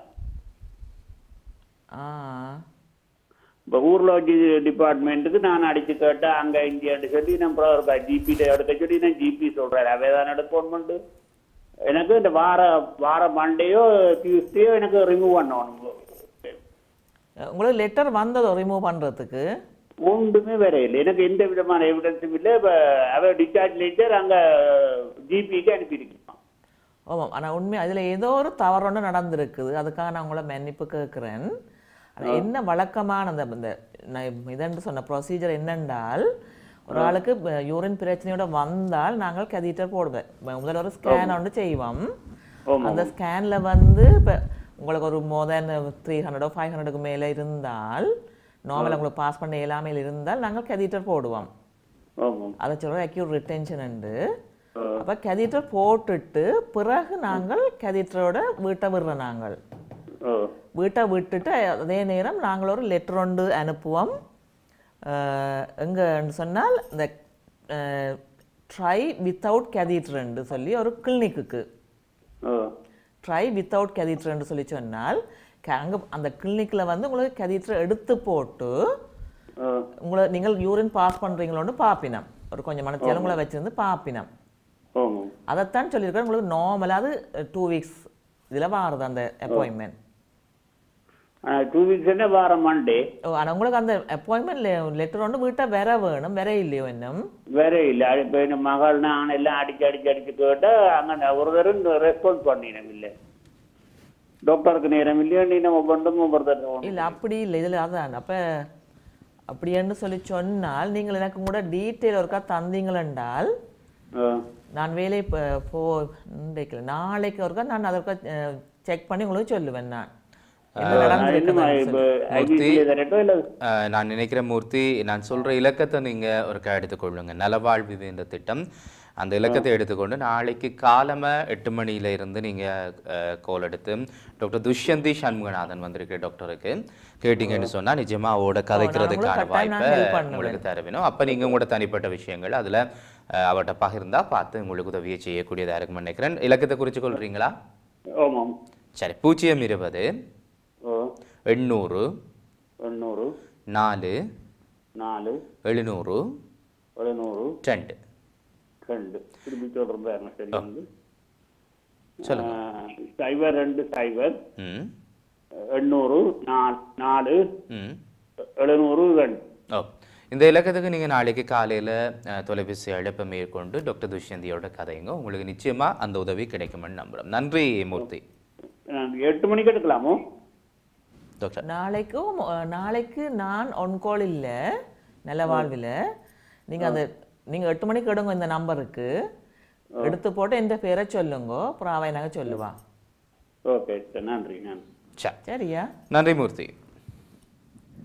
ஆ இப்போ ஊர்லோஜி டிபார்ட்மெண்ட்டுக்கு நான் அடிச்சு கேட்டேன் அங்கே இந்தியான்னு சொல்லி நான் அப்புறம் ஒரு ஜிபிட்ட எடுக்க சொல்லி நான் ஜிபி சொல்கிறேன் அவே தான் எடுக்கணுமெண்டு எனக்கு இந்த வார வார மண்டேயோ டியூஸ்டேயோ எனக்கு ரிமூவ் பண்ணணும் உங்களுக்கு லெட்டர் வந்ததோ ரிமூவ் பண்ணுறதுக்கு ஒன்றுமே வேற இல்லை எனக்கு எந்த விதமான எவிடன்ஸும் இல்லை இப்போ அவ டிஸ்சார்ஜ் லெட்டர் அங்கே ஜிபிக்கு அனுப்பியிருக்கான் ஆமாம் ஆனால் உண்மை அதில் ஏதோ ஒரு தவறு ஒன்று நடந்திருக்குது அதுக்காக நான் உங்களை மன்னிப்பு கேட்குறேன் அது என்ன வழக்கமான அந்த இந்த நான் இதென்று சொன்ன ப்ரொசீஜர் என்னென்றால் ஒரு ஆளுக்கு யூரின் பிரச்சனையோட வந்தால் நாங்கள் கதீட்டர் போடுவேன் ம- முதல்ல ஒரு ஸ்கேன் ஒன்று செய்வோம் ஆமாம் அந்த ஸ்கேனில் வந்து இப்போ உங்களுக்கு ஒரு மோர் தேன் த்ரீ ஹண்ட்ரடோ ஃபைவ் ஹண்ட்ரடுக்கு மேலே இருந்தால் நார்மல் உங்களுக்கு பாஸ் பண்ண இயலாமல் இருந்தால் நாங்கள் கதீட்டர் போடுவோம் ஆமாம் அதை சொல்கிற அக்யூட் ரிட்டென்ஷன் உண்டு அப்போ கதீட்டர் போட்டுட்டு பிறகு நாங்கள் கதீட்டரோட வீட்டை விடுறோம் நாங்கள் ஓ வீட்டை விட்டுட்டு அதே நேரம் நாங்கள் ஒரு லெட்டர் ஒன்று அனுப்புவோம் அஹ், எங்கன்னு சொன்னால் இந்த ட்ரை வித்தவுட் கதீட்டர்ன்னு சொல்லி ஒரு கிளினிக்குக்கு ஓ ட்ரை வித்தவுட் கதீட்டர்ன்னு சொல்லி சொன்னால் அங்கே அந்த கிளினிக்கில் வந்து உங்களுக்கு கதீட்டர் எடுத்து போட்டு ஓ உங்களை நீங்கள் யூரின் பாஸ் பண்ணுறீங்களோன்னு பார்ப்பினம் ஒரு கொஞ்சம் மனத்தியாலும் உங்களை வச்சிருந்து பார்ப்பினம் ஆமாம் அதைத்தான் சொல்லியிருக்கேன் உங்களுக்கு நார்மலாக அது டூ வீக்ஸ் இதில் வாருது அந்த அப்பாயின்மெண்ட் ஆனால் டூ வீக்ஸ் என்ன வார மண்டே ஓ ஆனால் உங்களுக்கு அந்த அப்பாயின்மெண்ட் லெட்டர் ஒன்று வீட்டை வர வேணும் வர இல்லையோ இன்னும் வேற இல்லை இப்போ என் மகள் நான் எல்லாம் அடிச்சு அடிச்சு அடிச்சு கேட்டால் அங்கே ஒரு தரம் ரெஸ்பான்ஸ் பண்ணினோம் இல்லை டாக்டருக்கு நேரம் இல்லையோ நீ நம்ம பண்ணுறோம் ஒவ்வொரு தரம் இல்லை அப்படி இல்லை இதில் அதான் அப்போ அப்படின்னு சொல்லி சொன்னால் நீங்கள் எனக்கு கூட டீட்டெயில் ஒருக்கா தந்தீங்களென்றால் நான் வேலை இப்போ போ இன்றைக்கு நாளைக்கு ஒருக்கா நான் அதற்கா செக் பண்ணி உங்களுக்கு சொல்லுவேன் நான் என்ன இன்னும் நடந்திருக்குதுன்னு இப்போ சொல்லி. ஐபிசியில் தரட்டும் இல்லை அஹ், நான் நினைக்கிற மூர்த்தி நான் சொல்ற இலக்கத்தை நீங்க ஒருக்கா எடுத்துக்கொள்ளுங்க நலவாழ்வு என்ற திட்டம் அந்த இலக்கத்தை எடுத்துக்கொண்டு நாளைக்கு காலமா எட்டு மணியில இருந்து நீங்க கால் எடுத்து டாக்டர் துஷ்யந்தி சண்முகநாதன் வந்திருக்கிற டாக்டருக்கு கேட்டீங்கன்னு சொன்னா நிஜமா அவரோட கதைக்கிறதுக்கான கட்டாயம் நான் வாய்ப்பை help பண்ணுவேன். உங்களுக்கு தர வேணும் அப்ப நீங்க உங்களோட தனிப்பட்ட விஷயங்கள் அதுல அஹ், அவர்ட்ட பகிர்ந்தா பார்த்து உங்களுக்கு உதவியை செய்யக்கூடியதா இருக்கும்னு நினைக்கிறேன் இலக்கத்தை குறிச்சு கொள்றீங்களா ஆமாம் சரி பூஜ்ஜியம் இருபது ஓ எண்ணூறு எண்ணூறு நாலு நாலு எழுநூறு எழுநூறு ரெண்டு ரெண்டு திருப்பி சொல்கிறேன் பாருங்க சரி வந்து சொல்லுங்க சைபர் ரெண்டு சைபர் ம் எண்ணூறு நா- நாலு ம் எழுநூறு ரெண்டு ஓ இந்த இலக்கத்துக்கு நீங்கள் நாளைக்கு காலையில் தொலைபேசி அழைப்பை மேற்கொண்டு டாக்டர் துஷ்யந்தியோட கதைங்க உங்களுக்கு நிச்சயமாக அந்த உதவி கிடைக்கும்னு நம்புகிறோம் நன்றி மூர்த்தி நான் எட்டு மணிக்கு எடுக்கலாமோ டாக்டர் நாளைக்கும் அஹ், நாளைக்கு நான் ஒன் கால் இல்லை நல்ல வாழ்வில் நீங்கள் அந்த நீங்கள் எட்டு மணிக்கு எடுங்க இந்த நம்பருக்கு எடுத்து போட்டு எந்த பேரை சொல்லுங்க அப்புறம் அவன் எனக்கு சொல்லுவா ஓகே சார் நன்றி நன்றி சரி சரியா நன்றி மூர்த்தி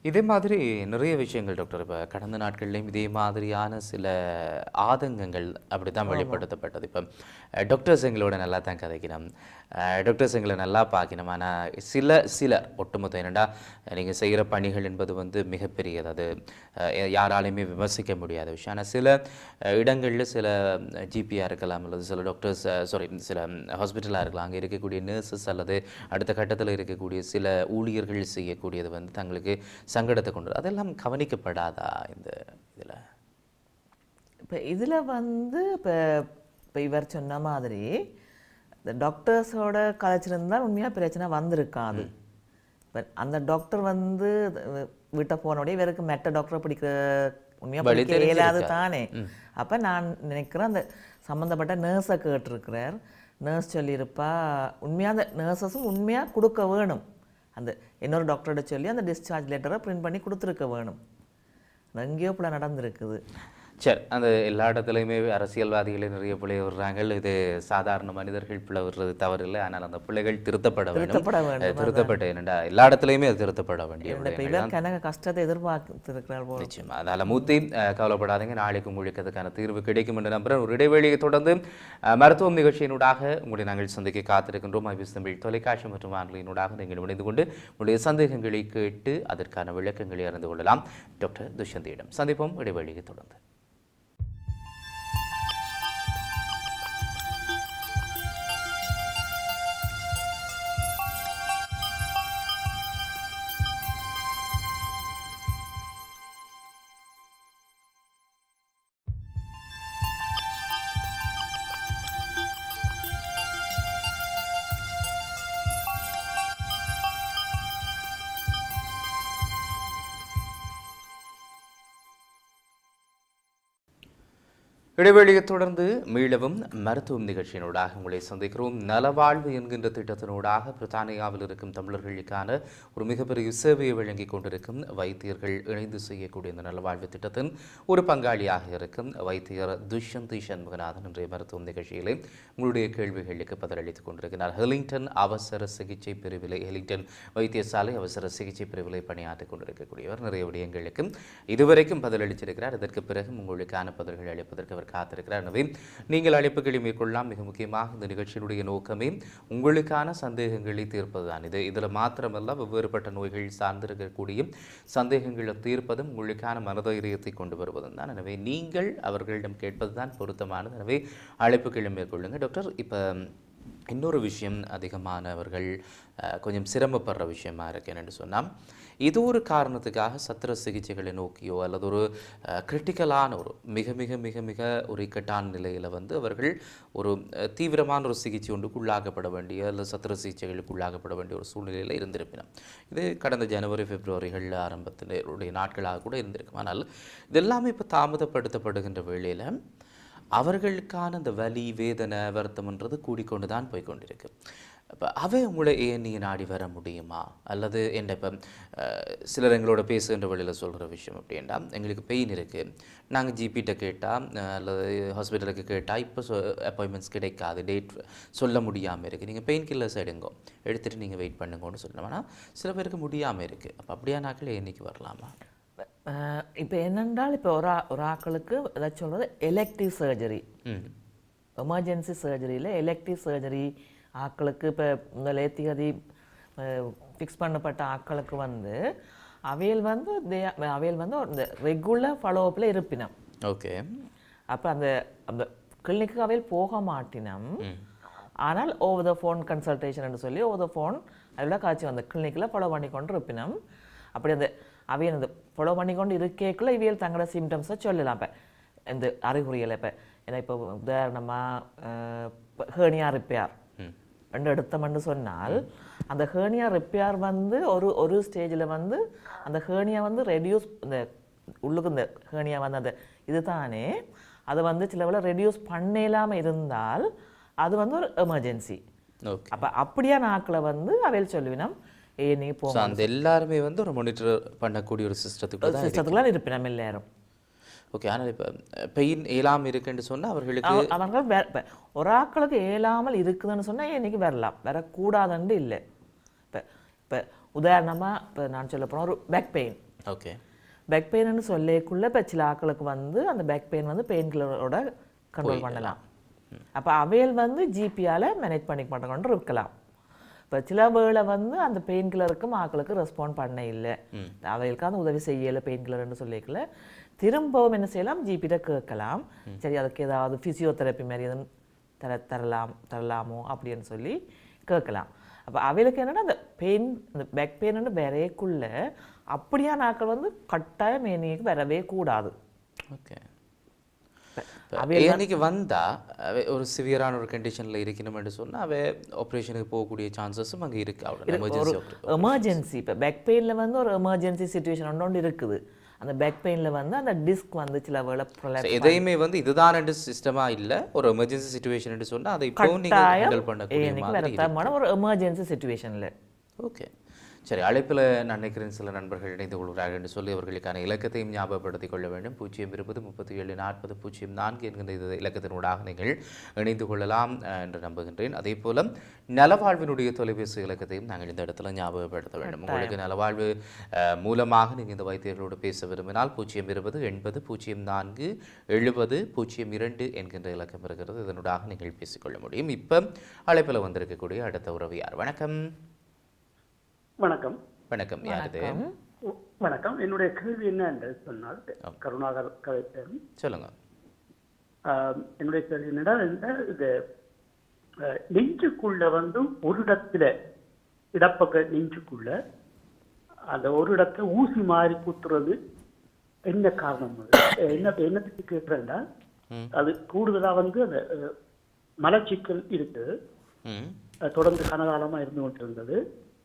இதே மாதிரி நிறைய விஷயங்கள் டாக்டர் இப்போ கடந்த நாட்கள்லையும் இதே மாதிரியான சில ஆதங்கங்கள் அப்படி தான் வெளிப்படுத்தப்பட்டது இப்போ டாக்டர்ஸ் எங்களோட நல்லா தான் கதைக்கணும் அஹ், டாக்டர்ஸ் எங்களை நல்லா பார்க்கணும் ஆனால் சில சிலர் ஒட்டுமொத்தம் என்னடா நீங்கள் செய்கிற பணிகள் என்பது வந்து மிகப்பெரியது அது அஹ், யாராலையுமே விமர்சிக்க முடியாத விஷயம் ஆனால் சில இடங்களில் சில ஜிபியாக இருக்கலாம் அல்லது சில டாக்டர்ஸ் சாரி சில ஹாஸ்பிட்டலாக இருக்கலாம் அங்கே இருக்கக்கூடிய நர்சஸ் அல்லது அடுத்த கட்டத்தில் இருக்கக்கூடிய சில ஊழியர்கள் செய்யக்கூடியது வந்து தங்களுக்கு சங்கடத்தை கொண்டு வரும். அதெல்லாம் கவனிக்கப்படாதா இந்த இதில் இப்போ இதில் வந்து இப்போ இப்போ இவர் சொன்ன மாதிரி இந்த டாக்டர்ஸோட கதைச்சிருந்தால் உண்மையாக பிரச்சனை வந்திருக்காது இப்போ அந்த டாக்டர் வந்து அஹ், வீட்டை போனோடய இவருக்கு மெட்ட டாக்டரை பிடிக்கிற உண்மையாக வழி பிடிக்க இயலாது தெரிஞ்சிருக்காது. தானே அப்போ நான் நினைக்கிறேன் அந்த சம்மந்தப்பட்ட நர்ஸை கேட்டிருக்கிறார் நர்ஸ் சொல்லியிருப்பா உண்மையாக அந்த நர்சஸும் உண்மையாக கொடுக்க வேணும் அந்த இன்னொரு டாக்டர்கிட்ட சொல்லி அந்த டிஸ்சார்ஜ் லெட்டரை பிரிண்ட் பண்ணி கொடுத்துருக்க வேணும் அது எங்கேயோ இப்படி நடந்திருக்குது சரி அந்த எல்லா இடத்துலையுமே அரசியல்வாதிகளே நிறைய பிள்ளை விடுறாங்க இது சாதாரண மனிதர்கள் பிள்ளை விடுறது தவறில்லை ஆனால் அந்த பிள்ளைகள் திருத்தப்பட வேண்டும் திருத்தப்பட வேண்டும், அஹ் திருத்தப்பட்ட என்னடா எல்லா இடத்துலையுமே அது திருத்தப்பட வேண்டிய இந்த விடயங்கள் இப்போ இவர் கணக்கு கஷ்டத்தை எதிர்பார்த்திருக்கிறார் போல நிச்சயமா அதனால மூத்தி அஹ், கவலைப்படாதீங்க நாளைக்கு உங்களுக்கு அதுக்கான தீர்வு கிடைக்கும் என்று நம்புறேன் ஒரு இடைவெளியை தொடர்ந்து அஹ், மருத்துவம் நிகழ்ச்சியினூடாக உங்களை நாங்கள் சந்திக்க காத்திருக்கின்றோம் ஐபிஎஸ் தமிழ் தொலைக்காட்சி மற்றும் வானொலியினூடாக நீங்கள் இணைந்து கொண்டு உங்களுடைய சந்தேகங்களை கேட்டு அதற்கான விளக்கங்களை அறிந்து கொள்ளலாம் டாக்டர் துஷ்யந்தியிடம் சந்திப்போம் இடைவெளியை தொடர்ந்து இடைவெளியை தொடர்ந்து மீளவும் மருத்துவம் நிகழ்ச்சியினூடாக உங்களை சந்திக்கிறோம் நலவாழ்வு என்கின்ற திட்டத்தினூடாக பிரித்தானியாவில் இருக்கும் தமிழர்களுக்கான ஒரு மிகப்பெரிய சேவையை வழங்கிக் கொண்டிருக்கும் வைத்தியர்கள் இணைந்து செய்யக்கூடிய இந்த நலவாழ்வு திட்டத்தின் ஒரு பங்காளியாக இருக்கும் வைத்தியர் துஷ்யந்தி சண்முகநாதன் இன்றைய மருத்துவம் நிகழ்ச்சியிலே உங்களுடைய கேள்விகளுக்கு பதிலளித்துக் கொண்டிருக்கிறார் ஹெலிங்டன் அவசர சிகிச்சை பிரிவிலே ஹெலிங்டன் வைத்தியசாலை அவசர சிகிச்சை பிரிவிலே பணியாற்றிக் கொண்டிருக்கக்கூடியவர் நிறைய விடயங்களுக்கு இதுவரைக்கும் பதிலளிச்சிருக்கிறார் இதற்கு பிறகு உங்களுக்கான பதில்கள் அளிப்பதற்கு அவர் காத்திருக்கிறார் எனவே நீங்கள் அழைப்புகளை மேற்கொள்ளலாம் மிக முக்கியமாக இந்த நிகழ்ச்சியினுடைய நோக்கமே உங்களுக்கான சந்தேகங்களை தீர்ப்பதுதான் இது இதில் மாத்திரமல்ல வெவ்வேறுபட்ட நோய்கள் சார்ந்திருக்கக்கூடிய சந்தேகங்களை தீர்ப்பதும் உங்களுக்கான மனதைரியத்தை கொண்டு வருவதும் தான் எனவே நீங்கள் அவர்களிடம் கேட்பதுதான் பொருத்தமானது எனவே அழைப்புகளை மேற்கொள்ளுங்க டாக்டர் இப்போ இன்னொரு விஷயம் அதிகமானவர்கள் அஹ், கொஞ்சம் சிரமப்படுற விஷயமா இருக்கு என்னென்னு சொன்னால் இது ஒரு காரணத்துக்காக சத்திர சிகிச்சைகளை நோக்கியோ அல்லது ஒரு கிரிட்டிக்கலான ஒரு மிக மிக மிக மிக ஒரு இக்கட்டான நிலையில் வந்து அவர்கள் ஒரு அஹ், தீவிரமான ஒரு சிகிச்சை ஒன்றுக்கு உள்ளாக்கப்பட வேண்டிய அல்லது சத்திர சிகிச்சைகளுக்கு உள்ளாக்கப்பட வேண்டிய ஒரு சூழ்நிலையில் இருந்திருப்பினோம் இது கடந்த ஜனவரி பிப்ரவரிகள் ஆரம்பத்தில் உடைய நாட்களாக கூட இருந்திருக்கும் ஆனால் இதெல்லாமே இப்போ தாமதப்படுத்தப்படுகின்ற வேளையில் அவர்களுக்கான அந்த வலி வேதனை வருத்தம்ன்றது கூடிக்கொண்டு தான் போய் கொண்டிருக்கு அப்போ அவை உங்களை ஏன் நீங்கள் நாடி வர முடியுமா அல்லது என்ன இப்போ சிலர் எங்களோட பேசுகின்ற வழியில் சொல்கிற விஷயம் அப்படின்னா எங்களுக்கு பெயின் இருக்குது நாங்கள் ஜிபிட்ட கேட்டால் அல்லது ஹாஸ்பிட்டலுக்கு கேட்டால் இப்போ சொ அப்பாயின்மெண்ட்ஸ் கிடைக்காது டேட் சொல்ல முடியாமல் இருக்குது நீங்கள் பெயின் கில்லர்ஸ் எடுங்கோ எடுத்துகிட்டு நீங்கள் வெயிட் பண்ணுங்கன்னு சொல்லணும் ஆனால் சில பேருக்கு முடியாமல் இருக்குது அப்போ அப்படியா நாட்கள் என்னைக்கு வரலாமா இப்போ என்னென்றால் இப்போ ஒரு ஆ- ஒரு ஆக்களுக்கு ஏதாச்சும் சொல்கிறது எலெக்டிவ் சர்ஜரி ம் எமர்ஜென்சி சர்ஜரியில் எலெக்டிவ் சர்ஜரி ஆட்களுக்கு இப்போ முதல் தேதி ஃபிக்ஸ் பண்ணப்பட்ட ஆட்களுக்கு வந்து அவையல் வந்து they- அவையல் வந்து இந்த ரெகுலர் ஃபாலோஅப்பில் இருப்பினம் ஓகே அப்போ அந்த அந்த கிளினிக்கு அவையில் போக மாட்டினம் ஆனால் ஓவர் த ஃபோன் கன்சல்டேஷன் சொல்லி ஓவர் த ஃபோன் அதில் காய்ச்சி அந்த கிளினிக்கில் ஃபாலோ பண்ணி கொண்டு இருப்பினம் அப்படி அந்த அவையல் அந்த ஃபாலோ பண்ணி கொண்டு இருக்கேக்குள்ள இவியல் தங்களோட சிம்டம்ஸை சொல்லலாம் இப்போ இந்த அறிகுறிகளை இப்போ ஏன்னா இப்போ உதாரணமாக ஹேர்னியா ரிப்பேர் ரெண்டு எடுத்தோம்னு சொன்னால் அந்த ஹேர்னியா ரிப்பேர் வந்து ஒரு ஒரு ஸ்டேஜில் வந்து அந்த ஹேர்னியா வந்து ரெடியூஸ் இந்த உள்ளுக்கு இந்த ஹேர்னியா வந்து அந்த இது தானே அதை வந்து சில வேளை ரெடியூஸ் பண்ணலாமல் இருந்தால் அது வந்து ஒரு எமர்ஜென்சி ஓகே அப்போ அப்படியான ஆக்களை வந்து அவையில் சொல்லுவினம் ஏ நீ போ ஸோ அந்த எல்லாருமே வந்து ஒரு மானிட்டர் பண்ணக்கூடிய ஒரு சிஸ்டத்துக்குள்ள தான் சிஸ்டத்துக்குலாம் இருப்பினம் எல்லாரும் ஓகே ஆனால் இப்போ பெயின் இயலாமல் இருக்குன்னு சொன்னால் அவர்களுக்கு அவ- அவர்கள் வே- இப்ப ஒரு ஆக்களுக்கு இயலாமல் இருக்குதுன்னு சொன்னால் இன்னைக்கு வரலாம் வரக்கூடாதுன்னு இல்லை இப்போ இப்போ உதாரணமாக இப்போ நான் சொல்ல போனால் ஒரு பேக் பெயின் ஓகே பேக் பெயின்னு சொல்லக்குள்ள இப்போ சில ஆட்களுக்கு வந்து அந்த பேக் பெயின் வந்து பெயின் கில்லரோட கண்ட்ரோல் பண்ணலாம் அப்போ அவையல் வந்து ஜிபியால் மேனேஜ் பண்ணி கொண்டு இருக்கலாம் இப்போ சில வேளை வந்து அந்த பெயின் கில்லருக்கும் ஆட்களுக்கு ரெஸ்பாண்ட் பண்ண இல்லை அவைகளுக்கு அந்த உதவி செய்யலை பெயின் கில்லர்னு சொல்லிக்கல திரும்பவும் என்ன செய்யலாம் ஜிபிட்ட கேட்கலாம் சரி அதுக்கு ஏதாவது ஃபிசியோதெரப்பி மாதிரி எதுவும் தர தரலாம் தரலாமோ அப்படின்னு சொல்லி கேட்கலாம் அப்போ அவைகளுக்கு என்னன்னா அந்த பெயின் அந்த பேக் பெயின் வரையக்குள்ள அப்படியா நாட்கள் வந்து கட்டாயம் மேனிக்கு வரவே கூடாது ஓகே அவைகள் இன்னைக்கு வந்தா அவை ஒரு சிவியரான ஒரு கண்டிஷன்ல இருக்கணும்னு சொன்னா அவ ஆப்ரேஷனுக்கு போகக்கூடிய சான்சஸும் அங்க இருக்கு அவ்வளோ ஒரு எமர்ஜென்சி எமர்ஜென்சி இப்போ பேக் பெயினில் வந்து ஒரு எமர்ஜென்சி சுச்சுவேஷன் ஒன்று ஒன்று இருக்குது அந்த பேக் பெயினில் வந்து அந்த டிஸ்க் வந்து சில வேளை prolapse எதையுமே வந்து இதுதான் சிஸ்டமா இல்ல ஒரு எமர்ஜென்சி சுச்சுவேஷன் சொன்னா அதை இப்போ நீங்க ஹேண்டில் பண்ணக்கூடிய இன்னைக்கு மாதிரி வரத்தமான ஒரு எமர்ஜென்சி சுச்சுவேஷனில் ஓகே சரி அழைப்பில் நான் நினைக்கிறேன் சில நண்பர்கள் இணைந்து கொள்கிறார்கள் என்று சொல்லி அவர்களுக்கான இலக்கத்தையும் ஞாபகப்படுத்திக் கொள்ள வேண்டும் பூஜ்ஜியம் இருபது முப்பத்தி ஏழு நாற்பது பூஜ்ஜியம் நான்கு என்கின்ற இது இலக்கத்தினூடாக நீங்கள் இணைந்து கொள்ளலாம் அஹ், என்று நம்புகின்றேன் அதே போல நலவாழ்வினுடைய தொலைபேசி இலக்கத்தையும் நாங்கள் இந்த இடத்துல ஞாபகப்படுத்த வேண்டும் உங்களுக்கு நலவாழ்வு அஹ், மூலமாக நீங்கள் இந்த வைத்தியர்களோடு பேச விரும்பினால் பூஜ்ஜியம் இருபது எண்பது பூஜ்ஜியம் நான்கு எழுபது பூஜ்ஜியம் இரண்டு என்கின்ற இலக்கம் இருக்கிறது இதனூடாக நீங்கள் பேசிக்கொள்ள முடியும் இப்போ அழைப்பில் வந்திருக்கக்கூடிய அடுத்த உறவு யார் வணக்கம் வணக்கம் வணக்கம் யாருது வ- வணக்கம் என்னுடைய கேள்வி என்ன என்று சொன்னால் கருணாகர் கவித்தன் சொல்லுங்க ஆம், என்னுடைய கேள்வி என்னடா இந்த இது அஹ், நெஞ்சுக்குள்ள வந்து ஒரு இடத்துல இடப்பக்க நெஞ்சுக்குள்ள அந்த ஒரு இடத்துல ஊசி மாதிரி குத்துறது என்ன காரணம் அது? அஹ், என்ன என்னத்துக்கு கேட்கிறேன்டா ம். அது கூடுதலா வந்து அந்த அஹ், மலச்சிக்கல் இருக்கு ம் அது தொடர்ந்து கனகாலமா இருந்து கொண்டிருந்தது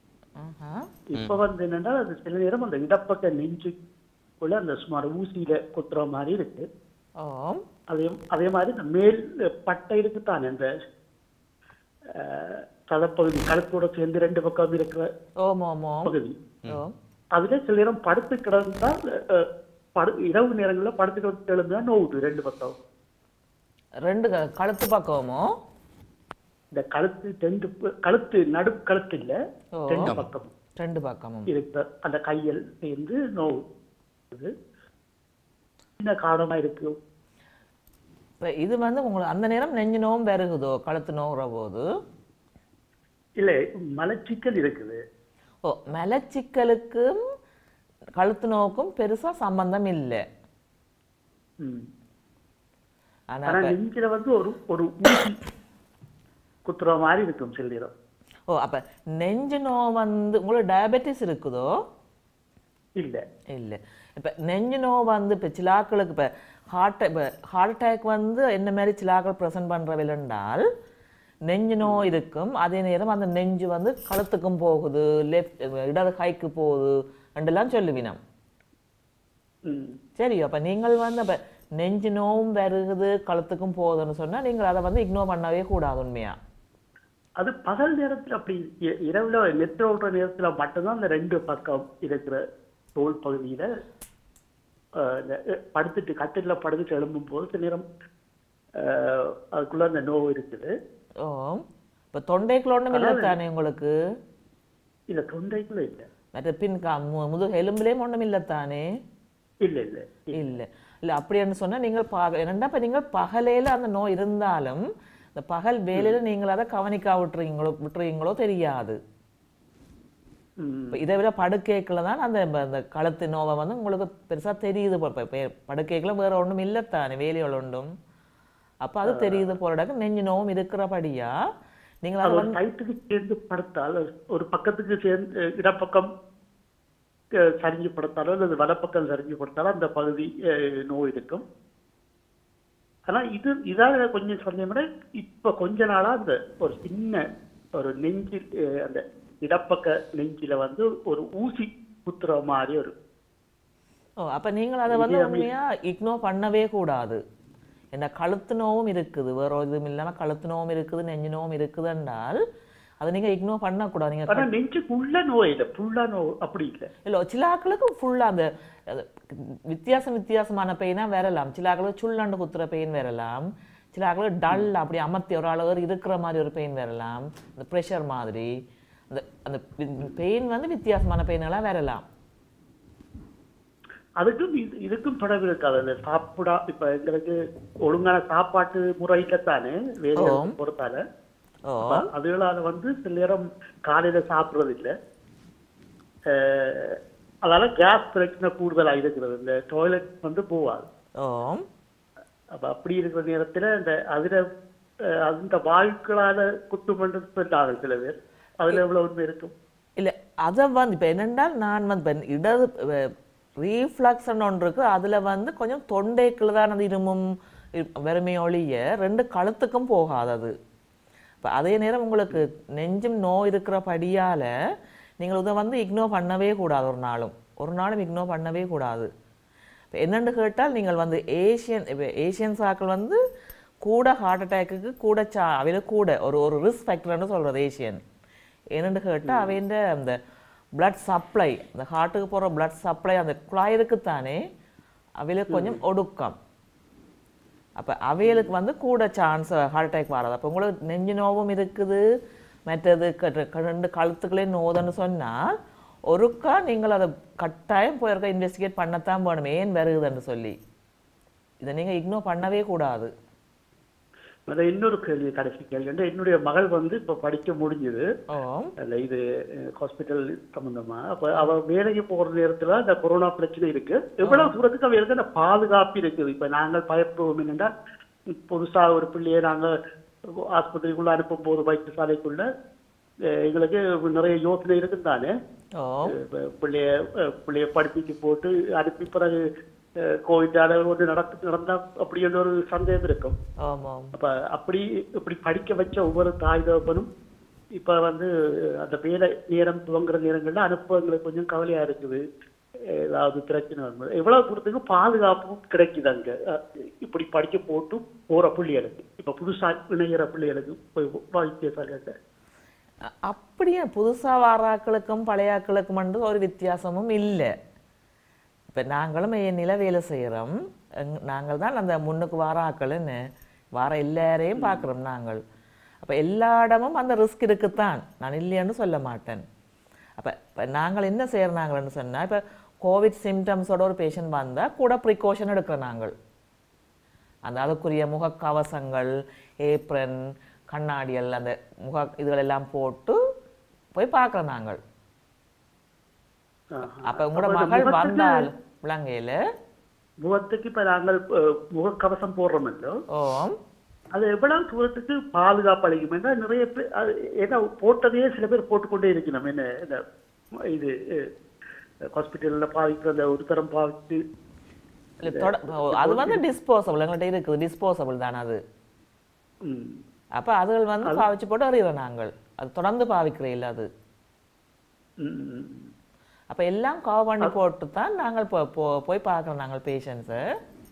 இப்ப வந்து என்னன்னா அது சில நேரம் அந்த இடப்பக்க நெஞ்சுக்குள்ள அந்த சுமார் ஊசியில குத்துற மாதிரி இருக்கு ஓம் அதே அதே மாதிரி இந்த மேல் பட்டை இருக்குத்தானே அந்த அஹ், தலைப்பகுதி கழுத்தோட சேர்ந்து ரெண்டு பக்கம் இருக்கிற ஓம் ஓம் ஓம் பகுதி ஓம் அதுல சில நேரம் படுத்து கிடந்தால் அஹ், படு இரவு நேரங்கள்ல படுத்து கிடந்து எழுந்தா நோவுது ரெண்டு பக்கம் ரெண்டு க- கழுத்து பக்கமோ இந்த கழுத்து ரெண்டு ப- கழுத்து நடு கழுத்து இல்ல ஓ. ரெண்டு பக்கம் ரெண்டு பக்கமும் இருக்கிற அந்த கையில் சேர்ந்து நோவு இது என்ன காரணமா இருக்கு இப்போ இது வந்து உங்களுக்கு அந்த நேரம் நெஞ்சு நோவும் பெருகுதோ கழுத்து நோவுற போது இல்ல மலச்சிக்கல் இருக்குது ஓ மலச்சிக்கலுக்கும் கழுத்து நோவுக்கும் பெருசா சம்பந்தம் இல்லை ம். ஆனா ஆனா இப்ப- நெஞ்சில வந்து ஒரு ஒரு ஊசி குத்துற மாதிரி இருக்கும் சில நேரம் ஓ அப்ப நெஞ்சு நோவு வந்து உங்களுக்கு டயபெட்டிஸ் இருக்குதோ இல்ல இல்லை இப்போ நெஞ்சு நோவு வந்து இப்போ சிலாக்களுக்கு இப்போ ஹார்ட் இப்போ ஹார்ட் அட்டாக் வந்து என்ன மாதிரி சிலாக்கள் ப்ரெசென்ட் பண்ணுறவில்லைன்றால் நெஞ்சு நோய் இருக்கும் அதே நேரம் அந்த நெஞ்சு வந்து கழுத்துக்கும் போகுது லெஃப்ட் இடது கைக்கு போகுது ரெண்டெல்லாம் சொல்லுவினம் ம். சரி அப்போ நீங்கள் வந்து அப்போ நெஞ்சு நோவும் வருகுது கழுத்துக்கும் போகுதுன்னு சொன்னால் நீங்கள் அதை வந்து இக்னோர் பண்ணவே கூடாது உண்மையா அது பகல் நேரத்துல அப்படி இ- இரவுல நெத்திர ஓட்டுற நேரத்துல மட்டும்தான் அந்த ரெண்டு பக்கம் இருக்கிற தோல் பகுதியில அஹ், இந்த, அஹ், படுத்துட்டு கட்டில படுத்துட்டு எழும்பும் போது சில நேரம் அஹ், அதுக்குள்ள அந்த நோவு இருக்குது ஓ இப்போ தொண்டைக்குள்ள ஒன்றும் இல்லை தானே உங்களுக்கு இல்ல தொண்டைக்குள்ள இல்ல மற்ற பின் கா மு- முதுகு எலும்புலேயும் ஒன்றும் இல்லை தானே இல்ல இல்ல இல்லை இல்லை அப்படின்னு சொன்னால் நீங்கள் பக என்னண்டா இப்போ நீங்கள் பகலையில் அந்த நோய் இருந்தாலும் இந்த பகல் வேலையில் நீங்கள் அதை கவனிக்கா விட்டுறீங்களோ விட்டுறீங்களோ தெரியாது ம். இப்போ இதை விட படுக்கைக்குள்ள தான் அந்த ப- அந்த கழுத்து நோவை வந்து உங்களுக்கு பெருசாக தெரியுது இப்போ இப்போ படுக்கைக்குள்ள வேற ஒன்றும் இல்லைத்தானே வேலையோட ஒன்றும் அப்போ அது தெரியுது போறடாக்க நெஞ்சு நோவும் இருக்கிறபடியா நீங்கள் அதை அது ஒரு வந்து சைட்டுக்கு சேர்ந்து படுத்தால் ஒரு பக்கத்துக்கு சேர்ந்து இடப்பக்கம் அஹ், சரிஞ்சு படுத்தாலோ அல்லது வலப்பக்கம் சரிஞ்சு படுத்தாலோ அந்த பகுதி அஹ், நோய் இருக்கும் ஆனா இது இதாக கொஞ்சம் சொன்ன விட இப்ப கொஞ்ச நாளா அந்த ஒரு சின்ன ஒரு நெஞ்சில் அஹ், அந்த இடப்பக்க நெஞ்சில வந்து ஒரு ஊசி குத்துற மாதிரி ஒரு ஓ அப்போ நீங்கள் அதை வந்து உண்மையாக இக்னோர் பண்ணவே கூடாது என்ன கழுத்து நோவும் இருக்குது வேற இதுவும் இல்லாமல் கழுத்து நோவும் இருக்குது நெஞ்சு நோவும் இருக்குது என்றால் அதை நீங்கள் இக்னோர் பண்ணக்கூடாது நீங்கள் ஆனா நெஞ்சுக்குள்ள நோய் இல்லை ஃபுல்லா நோய் அப்படி இல்லை இல்லை சில ஆட்களுக்கு ஃபுல்லாக அந்த அது வித்தியாசம் வித்தியாசமான பெயினாக வரலாம் சில ஆட்களுக்கு சுள்ளண்டு குத்துற பெயின் வரலாம் சில ஆட்களுக்கு டல் அப்படி அமர்த்தி ஒரு அளவு இருக்கிற மாதிரி ஒரு பெயின் வரலாம் அந்த ப்ரெஷர் மாதிரி அந்த அந்த பெயின் வந்து வித்தியாசமான பெயினெல்லாம் வரலாம் அதுக்கும் இது- இதுக்கும் தொடர்பு இருக்காது அந்த சாப்பிடா இப்ப எங்களுக்கு ஒழுங்கான சாப்பாட்டு முறையில தானே வேலையை ஆம். பொறுத்தால ஓ அப்ப அதுகளால வந்து சில நேரம் காலையில சாப்பிடுறது இல்ல அஹ், அதனால கேஸ் பிரச்சனை கூடுதலா இருக்கிறது இந்த டாய்லெட் வந்து போவாது ஓம் அப்ப அப்படி இருக்கிற நேரத்துல இந்த அதுல அஹ், அந்த வாயுக்களால குத்துமண்டு சொன்னாங்க சில பேர் அதுல எவ்வளவு உண்மை இருக்கும் இல்லை அதை வந்து இப்போ என்னென்றால் நான் வந்து இப்போ இடது ரீஃப்ளக்ஸ்ன்னு ஒன்று இருக்கு அதில் வந்து கொஞ்சம் தொண்டைக்குள்ள தான் அந்த இருமும் வெறுமை ஒழிய ரெண்டு கழுத்துக்கும் போகாது அது இப்போ அதே நேரம் உங்களுக்கு நெஞ்சும் நோய் இருக்கிறபடியால் நீங்கள் இதை வந்து இக்னோர் பண்ணவே கூடாது ஒரு நாளும் ஒரு நாளும் இக்னோர் பண்ணவே கூடாது இப்போ என்னென்னு கேட்டால் நீங்கள் வந்து ஏஷியன் இப்போ ஏஷியன்ஸ் ஆக்கள் வந்து கூட ஹார்ட் அட்டாக்குக்கு கூட சா அவையில கூட ஒரு ஒரு ரிஸ்க் ஃபேக்டர்னு சொல்கிறது ஏஷியன் என்னென்னு கேட்டால் அவைன்ற அந்த blood சப்ளை அந்த ஹார்ட்டுக்கு போகிற blood சப்ளை அந்த குழாயிருக்கு தானே அவையில கொஞ்சம் ஒடுக்கம் அப்போ அவைகளுக்கு வந்து கூட சான்ஸ் ஹார்ட் அட்டாக் வராது அப்போ உங்களுக்கு நெஞ்சு நோவும் இருக்குது மற்றது க- க- ரெண்டு கழுத்துக்களே நோதுன்னு சொன்னால் ஒருக்கா நீங்கள் அதை கட்டாயம் போயிருக்க இன்வெஸ்டிகேட் பண்ணத்தான் வேணும் ஏன் வருகுதுன்னு சொல்லி இதை நீங்கள் இக்னோர் பண்ணவே கூடாது அது இன்னொரு கேள்வி கடைசி கேள்வி வந்து என்னுடைய மகள் வந்து இப்ப படிக்க முடிஞ்சது ஓ அல்ல இது ஹாஸ்பிட்டல் சம்பந்தமா அப்ப அவ வேலைக்கு போற நேரத்துல அந்த கொரோனா பிரச்சனை இருக்கு எவ்வளவு தூரத்துக்கு அவங்களுக்கு அந்த பாதுகாப்பு இருக்குது இப்ப நாங்கள் பயப்படுவோம் என்னன்னா புதுசா ஒரு பிள்ளையை நாங்க ஆஸ்பத்திரிக்குள்ள அனுப்பும் போது வைத்தியசாலைக்குள்ள அஹ், எங்களுக்கு நிறைய யோசனை இருக்குது தானே ஓ அஹ், பிள்ளைய அஹ், பிள்ளைய படிப்பிக்கு போட்டு அனுப்பி பிறகு அஹ், கோவிட்டால ஒன்று நடக்கு நடந்தா அப்படின்னு ஒரு சந்தேகம் இருக்கும் ஆமாம் அப்ப அப்படி இப்படி படிக்க வச்ச ஒவ்வொரு தாய் தகப்பனும் இப்ப வந்து அந்த வேலை நேரம் துவங்குற நேரங்கள்ல அனுப்ப எங்களுக்கு கொஞ்சம் கவலையா இருக்குது ஏதாவது பிரச்சனை வரும்போது எவ்வளவு தூரத்துக்கு பாதுகாப்பும் கிடைக்குது அங்க அஹ் இப்படி படிக்க போட்டு போற பிள்ளைகளுக்கு இப்ப புதுசா இணைகிற பிள்ளைகளுக்கு போய் வைத்தியசாலையில அ- அப்படியே புதுசா வாராக்களுக்கும் பழையாக்களுக்கும் வந்து ஒரு வித்தியாசமும் இல்லை இப்போ நாங்களும் நில வேலை செய்கிறோம் நாங்கள் தான் அந்த முன்னுக்கு வார ஆக்களுன்னு வார எல்லாரையும் பார்க்குறோம் நாங்கள் அப்போ எல்லா இடமும் அந்த ரிஸ்க் இருக்குத்தான் நான் இல்லைன்னு சொல்ல மாட்டேன் அப்போ இப்போ நாங்கள் என்ன செய்கிறாங்கன்னு சொன்னால் இப்போ கோவிட் சிம்டம்ஸோட ஒரு பேஷண்ட் வந்தால் கூட ப்ரிகாஷன் எடுக்கிறோம் நாங்கள் அந்த அதுக்குரிய முகக்கவசங்கள் ஏப்ரன் கண்ணாடிகள் அந்த முக இதுகள் எல்லாம் போட்டு போய் பார்க்குறோம் நாங்கள் அப்ப உங்களோட அப்ப இந்த மகள் முகத்துக்கு- வந்தால் விலங்கையில் முகத்துக்கு இப்ப நாங்கள் அஹ், முகக்கவசம் போடுறோமല്ലോ ஓம் அது எவ்வளவு தூரத்துக்கு பாதுகாப்பு அளிக்கும் என்றால் நிறைய பேர் அது ஏன்னா போட்டதையே சில பேர் போட்டுக்கொண்டே இருக்கணும் என்ன இந்த இது ஹாஸ்பிட்டல்ல பாவிக்கிற அந்த ஒரு தரம் பாவிச்சு இல்ல, தொட- ஓ, அது வந்து டிஸ்போசபிள் எங்கள்கிட்ட இருக்குது டிஸ்போசபிள் தானே அது ம், அப்போ அதுகள் வந்து பாவிச்சு போட்டு அறிவோம் நாங்கள் அது தொடர்ந்து பாவிக்கிற இல்லை அது ம், ம். அப்போ எல்லாம் கவர் பண்ணி போட்டு தான் நாங்கள் போ- போ- போய் பார்க்குறோம் நாங்கள் பேஷண்ட்ஸை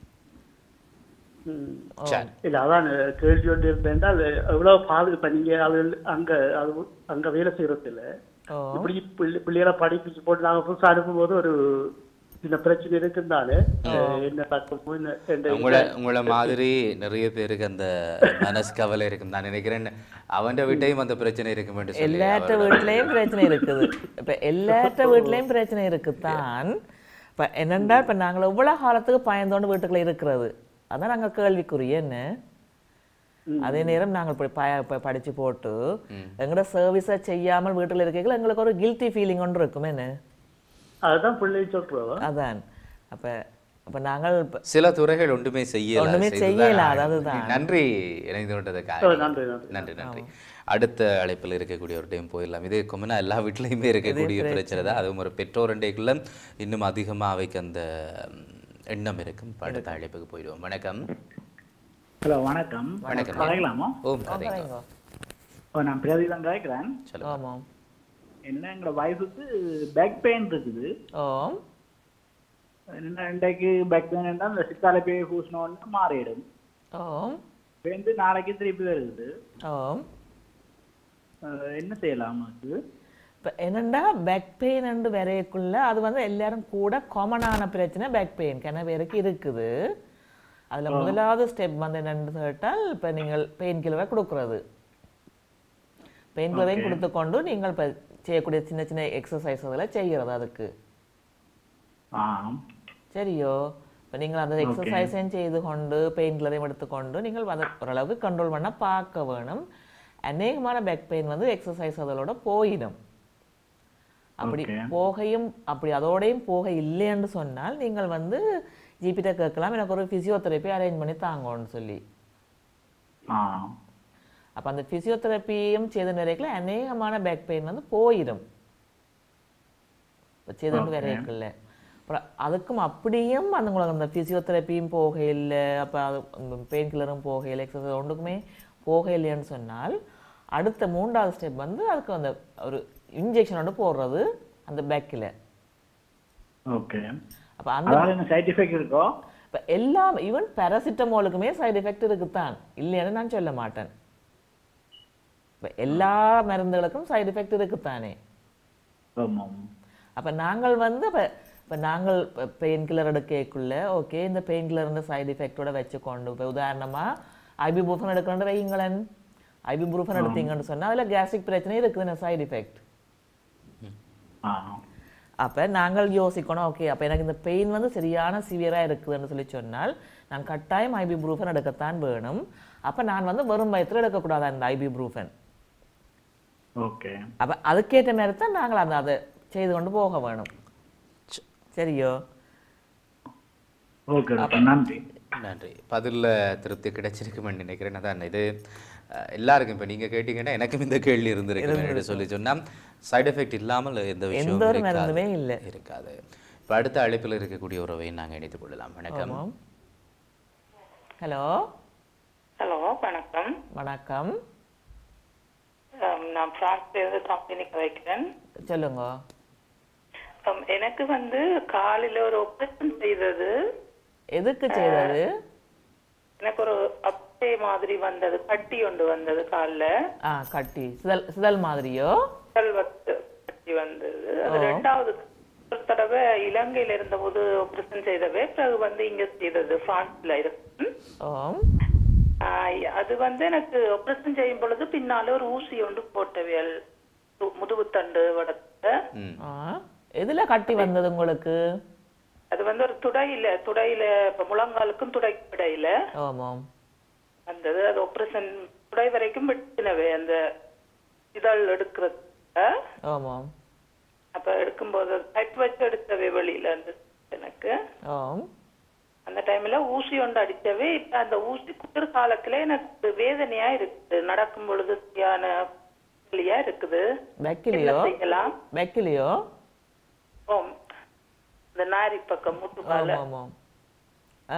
ம். சரி இல்ல அதான் கேள்வி ஒன்று இருந்தேன் அது எவ்வளவு பாது இப்ப நீங்க அது அங்க அது அங்க வேலை செய்யறதுல ஓ இப்படி பிள்ளை- பிள்ளைகளை படிப்பிச்சு போட்டு நாங்க புதுசா அனுப்பும்போது ஒரு சின்ன பிரச்சனை இருக்குந்தாலே என்ன தக்கம் என்ன என்ன- உங்களை உங்களை மாதிரி நிறைய பேருக்கு அந்த மனசு கவலை இருக்கும் நான் நினைக்கிறேன் அவன் வீட்டையும் அந்த பிரச்சனை இருக்கும் என்று சொல்லி எல்லாத்த அவரோட- வீட்லேயும் பிரச்சனை இருக்குது இப்போ எல்லாத்த வீட்லேயும் பிரச்சனை இருக்குத்தான் இப்போ என்னென்னா இப்போ நாங்கள் எவ்வளோ காலத்துக்கு பயந்தோண்டு வீட்டுக்குள்ள இருக்கிறது அதான் நாங்கள் கேள்விக்குரிய என்ன அதே நேரம் நாங்கள் இப்படி ப ப- படிச்சு போட்டு எங்களோட சர்வீஸை செய்யாமல் வீட்டில் இருக்கைகள் எங்களுக்கு ஒரு கில்ட்டி ஃபீலிங் ஒன்று இருக்கும் என்ன அதுதான் பிள்ளை சொல்றவ அதான் அப்போ அப்போ நாங்கள் இப்ப சில துறைகள் ஒன்றுமே செய்யல ஒண்ணுமே செய்துதான் செய்யல, ஆகணும். அதுதான். நன்றி இணைந்து கொண்டதுக்காக ஓ, நன்றி, நன்றி. நன்றி நன்றி அடுத்த அழைப்பில் இருக்கக்கூடிய ஒரு டைம் போயிடலாம் இது கொமனா எல்லா வீட்லையுமே இருக்கக்கூடிய பிரச்சனை தான் அதுவும் ஒரு பெற்றோர் அண்டைக்குள்ள இன்னும் அதிகமாக அவைக்கு அந்த ம், எண்ணம் இருக்கும் இப்ப அடுத்த அழைப்புக்கு போயிடுவோம் வணக்கம் ஹலோ வணக்கம் வணக்கம். கலைக்கலாமா ஓம் கதைங்க ஓ நான் பிரதீபம் கலைக்கிறேன் சொல்லுங்க ஆமாம் என்ன எங்களோட வயசுக்கு பேக் பெயின் இருக்குது ஓம் என்ன இன்றைக்கு பேக் பெயின் இருந்தால் இந்த சித்தாலை போய் பூசினோன்னு மாறிடும் ஓம் வந்து நாளைக்கு திருப்பி வருது ஓம் அஹ் என்ன செய்யலாம் அது இப்போ என்னண்டா பேக் பெயின் அண்டு வரையக்குள்ள அது வந்து எல்லாரும் கூட காமனான பிரச்சனை பேக் பெயின் கிண பேருக்கு இருக்குது அதில் முதலாவது ஸ்டெப் வந்து என்னன்னு கேட்டால் இப்போ நீங்கள் பெயின் கில்லரை கொடுக்குறது பெயின் கில்லரையும் கொடுத்து கொண்டு நீங்கள் இப்போ செய்யக்கூடிய சின்ன சின்ன எக்ஸசைஸ் அதில் செய்கிறது அதுக்கு ஆ சரியோ இப்போ நீங்கள் அந்த எக்ஸசைஸையும் செய்து கொண்டு பெயின் கில்லரையும் எடுத்துக்கொண்டு நீங்கள் அதை ஓரளவுக்கு கண்ட்ரோல் பண்ண பார்க்க வேணும் அநேகமான பேக் பெயின் வந்து எக்ஸசைஸ் அதோட போயிடும் அப்படி Okay. போகையும் அப்படி அதோடையும் போக இல்லைன்னு சொன்னால் நீங்கள் வந்து ஜிபிட்ட கேட்கலாம் எனக்கு ஒரு ஃபிசியோதெரப்பி அரேஞ்ச் பண்ணி தாங்கன்னு சொல்லி ஆ அப்போ அந்த ஃபிசியோதெரப்பியும் செய்த வரைக்கும் அநேகமான பேக் பெயின் வந்து போயிடும் இப்போ செய்துட்டு வரைக்கல அப்புறம் அதுக்கும் அப்படியும் அந்த உங்களுக்கு அந்த ஃபிசியோதெரப்பியும் போக இல்லை அப்போ அது பெயின் கில்லரும் போக இல்லை எக்ஸசைஸ் ஒன்றுக்குமே போக இல்லைன்னு சொன்னால் அடுத்த மூன்றாவது ஸ்டெப் வந்து அதுக்கு அந்த ஒரு இன்ஜெக்ஷன் ஒன்று போடுறது அந்த பேக்கில் ஓகே அப்போ அந்த அதாவது என்ன சைட் எஃபெக்ட் இருக்கோ இப்போ எல்லாம் ஈவன் பேராசிட்டமாலுக்குமே சைடு எஃபெக்ட் இருக்குத்தான் இல்லைன்னு நான் சொல்ல மாட்டேன் இப்போ எல்லா மருந்துகளுக்கும் சைடு எஃபெக்ட் இருக்குத்தானே ஆமாம் அப்போ நாங்கள் வந்து இப்போ இப்போ நாங்கள் பெயின் கில்லர் எடுக்கக்குள்ள ஓகே இந்த பெயின் கில்லர் சைடு எஃபெக்டோட வச்சுக்கொண்டு இப்போ உதாரணமாக ஐபிபூஃபன் எடுக்கணும்னு வைங்களேன் ஐபிபூஃபன் எடுத்தீங்கன்னு சொன்னால் அதில் கேஸ்ட்ரிக் பிரச்சனை இருக்குது சைடு எஃபெக்ட் ஆ அப்போ நாங்கள் யோசிக்கணும் ஓகே அப்போ எனக்கு இந்த பெயின் வந்து சரியான சிவியராக இருக்குதுன்னு சொல்லி சொன்னால் நான் கட்டாயம் ஐபி ப்ரூஃபன் எடுக்கத்தான் வேணும் அப்போ நான் வந்து வெறும் பயத்தில் எடுக்கக்கூடாது அந்த ஐபி ப்ரூஃபன் ஓகே அப்போ அதுக்கேற்ற மாதிரி தான் நாங்கள் அந்த அதை செய்து கொண்டு போக வேணும் சரியோ ஓகே டாக்டர் நன்றி நன்றி பதிலில் திருப்தி கிடைச்சிருக்குமென்னு நினைக்கிறேன் அதான் இது அஹ், எல்லாருக்கும் இப்போ நீங்கள் கேட்டீங்கன்னா எனக்கும் இந்த கேள்வி இருந்திருக்கு சொல்லி சொன்னால் சைடு எஃபெக்ட் இல்லாமல் எந்த எந்த விஷயமும் ஒரு இருக்காது. மருந்துமே இல்லை இருக்காது இப்போ அடுத்த அழைப்பில் இருக்கக்கூடிய உறவை நாங்கள் இணைத்துக் கொள்ளலாம் வணக்கம் ஆமாம் ஹலோ ஹலோ வணக்கம் வணக்கம் Um, நான் பிரான்ஸ்லேருந்து கம்பெனிக்கு வைக்கிறேன் சொல்லுங்க Um, எனக்கு வந்து காலில் ஒரு ஆப்ரேஷன் செய்தது எதுக்கு செய்தது எனக்கு ஒரு அப்பே மாதிரி வந்தது கட்டி ஒன்று வந்தது காலில் ஆ கட்டி சிதல் சிதல் மாதிரியோ செல்வத்து கட்டி வந்தது அது ரெண்டாவது ஒரு தடவை இலங்கையில இருந்தபோது ஆப்ரேஷன் செய்தவே பிறகு வந்து இங்க செய்தது பிரான்ஸ்ல இருக்கு ஓம் ஆஹ் அது வந்து எனக்கு ஆப்ரேஷன் செய்யும் பொழுது பின்னால ஒரு ஊசி ஒன்று போட்டவியல் முதுகுத்தண்டு வடத்துல ம் ஆ எதுல கட்டி வந்தது உங்களுக்கு அது வந்து ஒரு துடையில துடையில இப்ப முழங்காலுக்கும் துடைக்கும் இடையில ஆமாம் வந்தது அது ஆபரேஷன் துடை வரைக்கும் வெட்டினவே அந்த இதழ் எடுக்கிறது ஆமாம் அப்ப எடுக்கும்போது பைப் வச்சு எடுத்தவே வெளியில அந்த எனக்கு ஆம் அந்த டைம்ல ஊசி ஒன்று அடிச்சவே இப்ப அந்த ஊசி குளிர் காலத்துல எனக்கு வேதனையா இருக்குது நடக்கும் பொழுது சரியான வலியா இருக்குது வெக்கிலியோ என்ன செய்யலாம் வெக்கிலியோ ஓம் இந்த நாரி பக்கம் முட்டுக்கால ஆமாம் ஆமாம் ஆ,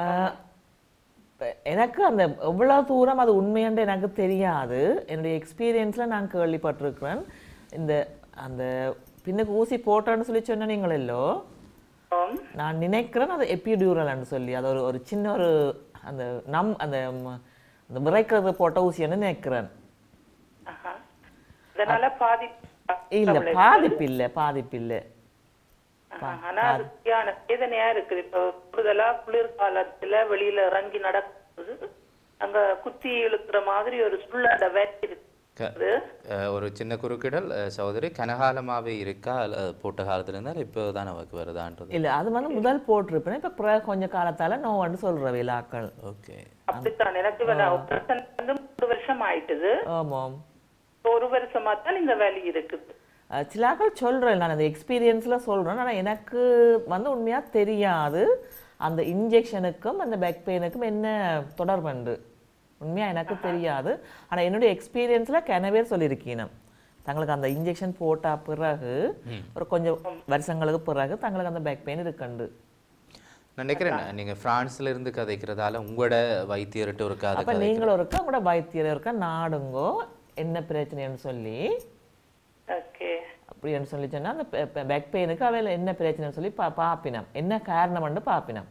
இப்ப எனக்கு அந்த எவ்வளோ தூரம் அது உண்மையன்று எனக்கு தெரியாது என்னுடைய எக்ஸ்பீரியன்ஸில் நான் கேள்விப்பட்டிருக்கிறேன் இந்த அந்த பின்னுக்கு ஊசி போட்டோன்னு சொல்லி சொன்னீங்களோ ஓம் நான் நினைக்கிறேன் அது எப்பிடியூரல்னு சொல்லி அது ஒரு ஒரு சின்ன ஒரு அந்த நம் அந்த ம- அந்த விரைக்கிறது போட்ட ஊசின்னு நினைக்கிறேன் ஆஹா. இதனால பாதி இல்லை பாதிப்பு இல்லை பாதிப்பு இல்லை ஆஹா, ஆனா அது சரியான வேதனையா இருக்குது இப்ப கூடுதலா குளிர்காலத்துல வெளியில இறங்கி நடக்குது அங்க குத்தி இழுக்கிற மாதிரி ஒரு சுள்ளட வேலை இருக்குது அஹ், ஒரு சின்ன குறுக்கிடல் அஹ், சகோதரி கனகாலமாவே இருக்கா அல்ல போட்ட காலத்துல இருந்தால் இப்போ தான் நமக்கு வருதான்றது இல்லை அது வந்து முதல் போட்டிருப்பேன் இப்போ பிறகு கொஞ்ச காலத்தால நோவன்னு சொல்கிற விழாக்கள் ஓகே அப்படித்தான் எனக்கு இப்ப நான் operation வந்து மூணு வருஷம் ஆயிட்டுது ஆமாம் ஒரு வருஷமா தான் இந்த வேலை இருக்குது அஹ் சிலாக்கள் சொல்கிறேன் நான் அந்த எக்ஸ்பீரியன்ஸில் சொல்கிறேன் ஆனால் எனக்கு வந்து உண்மையாக தெரியாது அந்த இன்ஜெக்ஷனுக்கும் அந்த பேக் பெயினுக்கும் என்ன தொடர்புண்டு உண்மையாக எனக்கு தெரியாது ஆனால் என்னுடைய எக்ஸ்பீரியன்ஸில் கிணவே சொல்லியிருக்கீனம் தங்களுக்கு அந்த இன்ஜெக்ஷன் போட்ட பிறகு ஒரு கொஞ்சம் வருஷங்களுக்கு பிறகு தங்களுக்கு அந்த பேக் பெயின் இருக்குண்டு நான் நினைக்கிறேன் நீங்க பிரான்ஸ்ல இருந்து கதைக்கிறதால உங்களோட வைத்தியர்கிட்ட ஒரு கதை அப்போ நீங்களும் இருக்கா உங்களோட வைத்தியர் இருக்கா நாடுங்கோ என்ன பிரச்சனைன்னு சொல்லி ஓகே அப்படின்னு சொல்லி சொன்னா அந்த பேக் பெயினுக்கு அவையில் என்ன பிரச்சனைன்னு சொல்லி பா பார்ப்பினம் என்ன காரணம்னு பார்ப்பினம்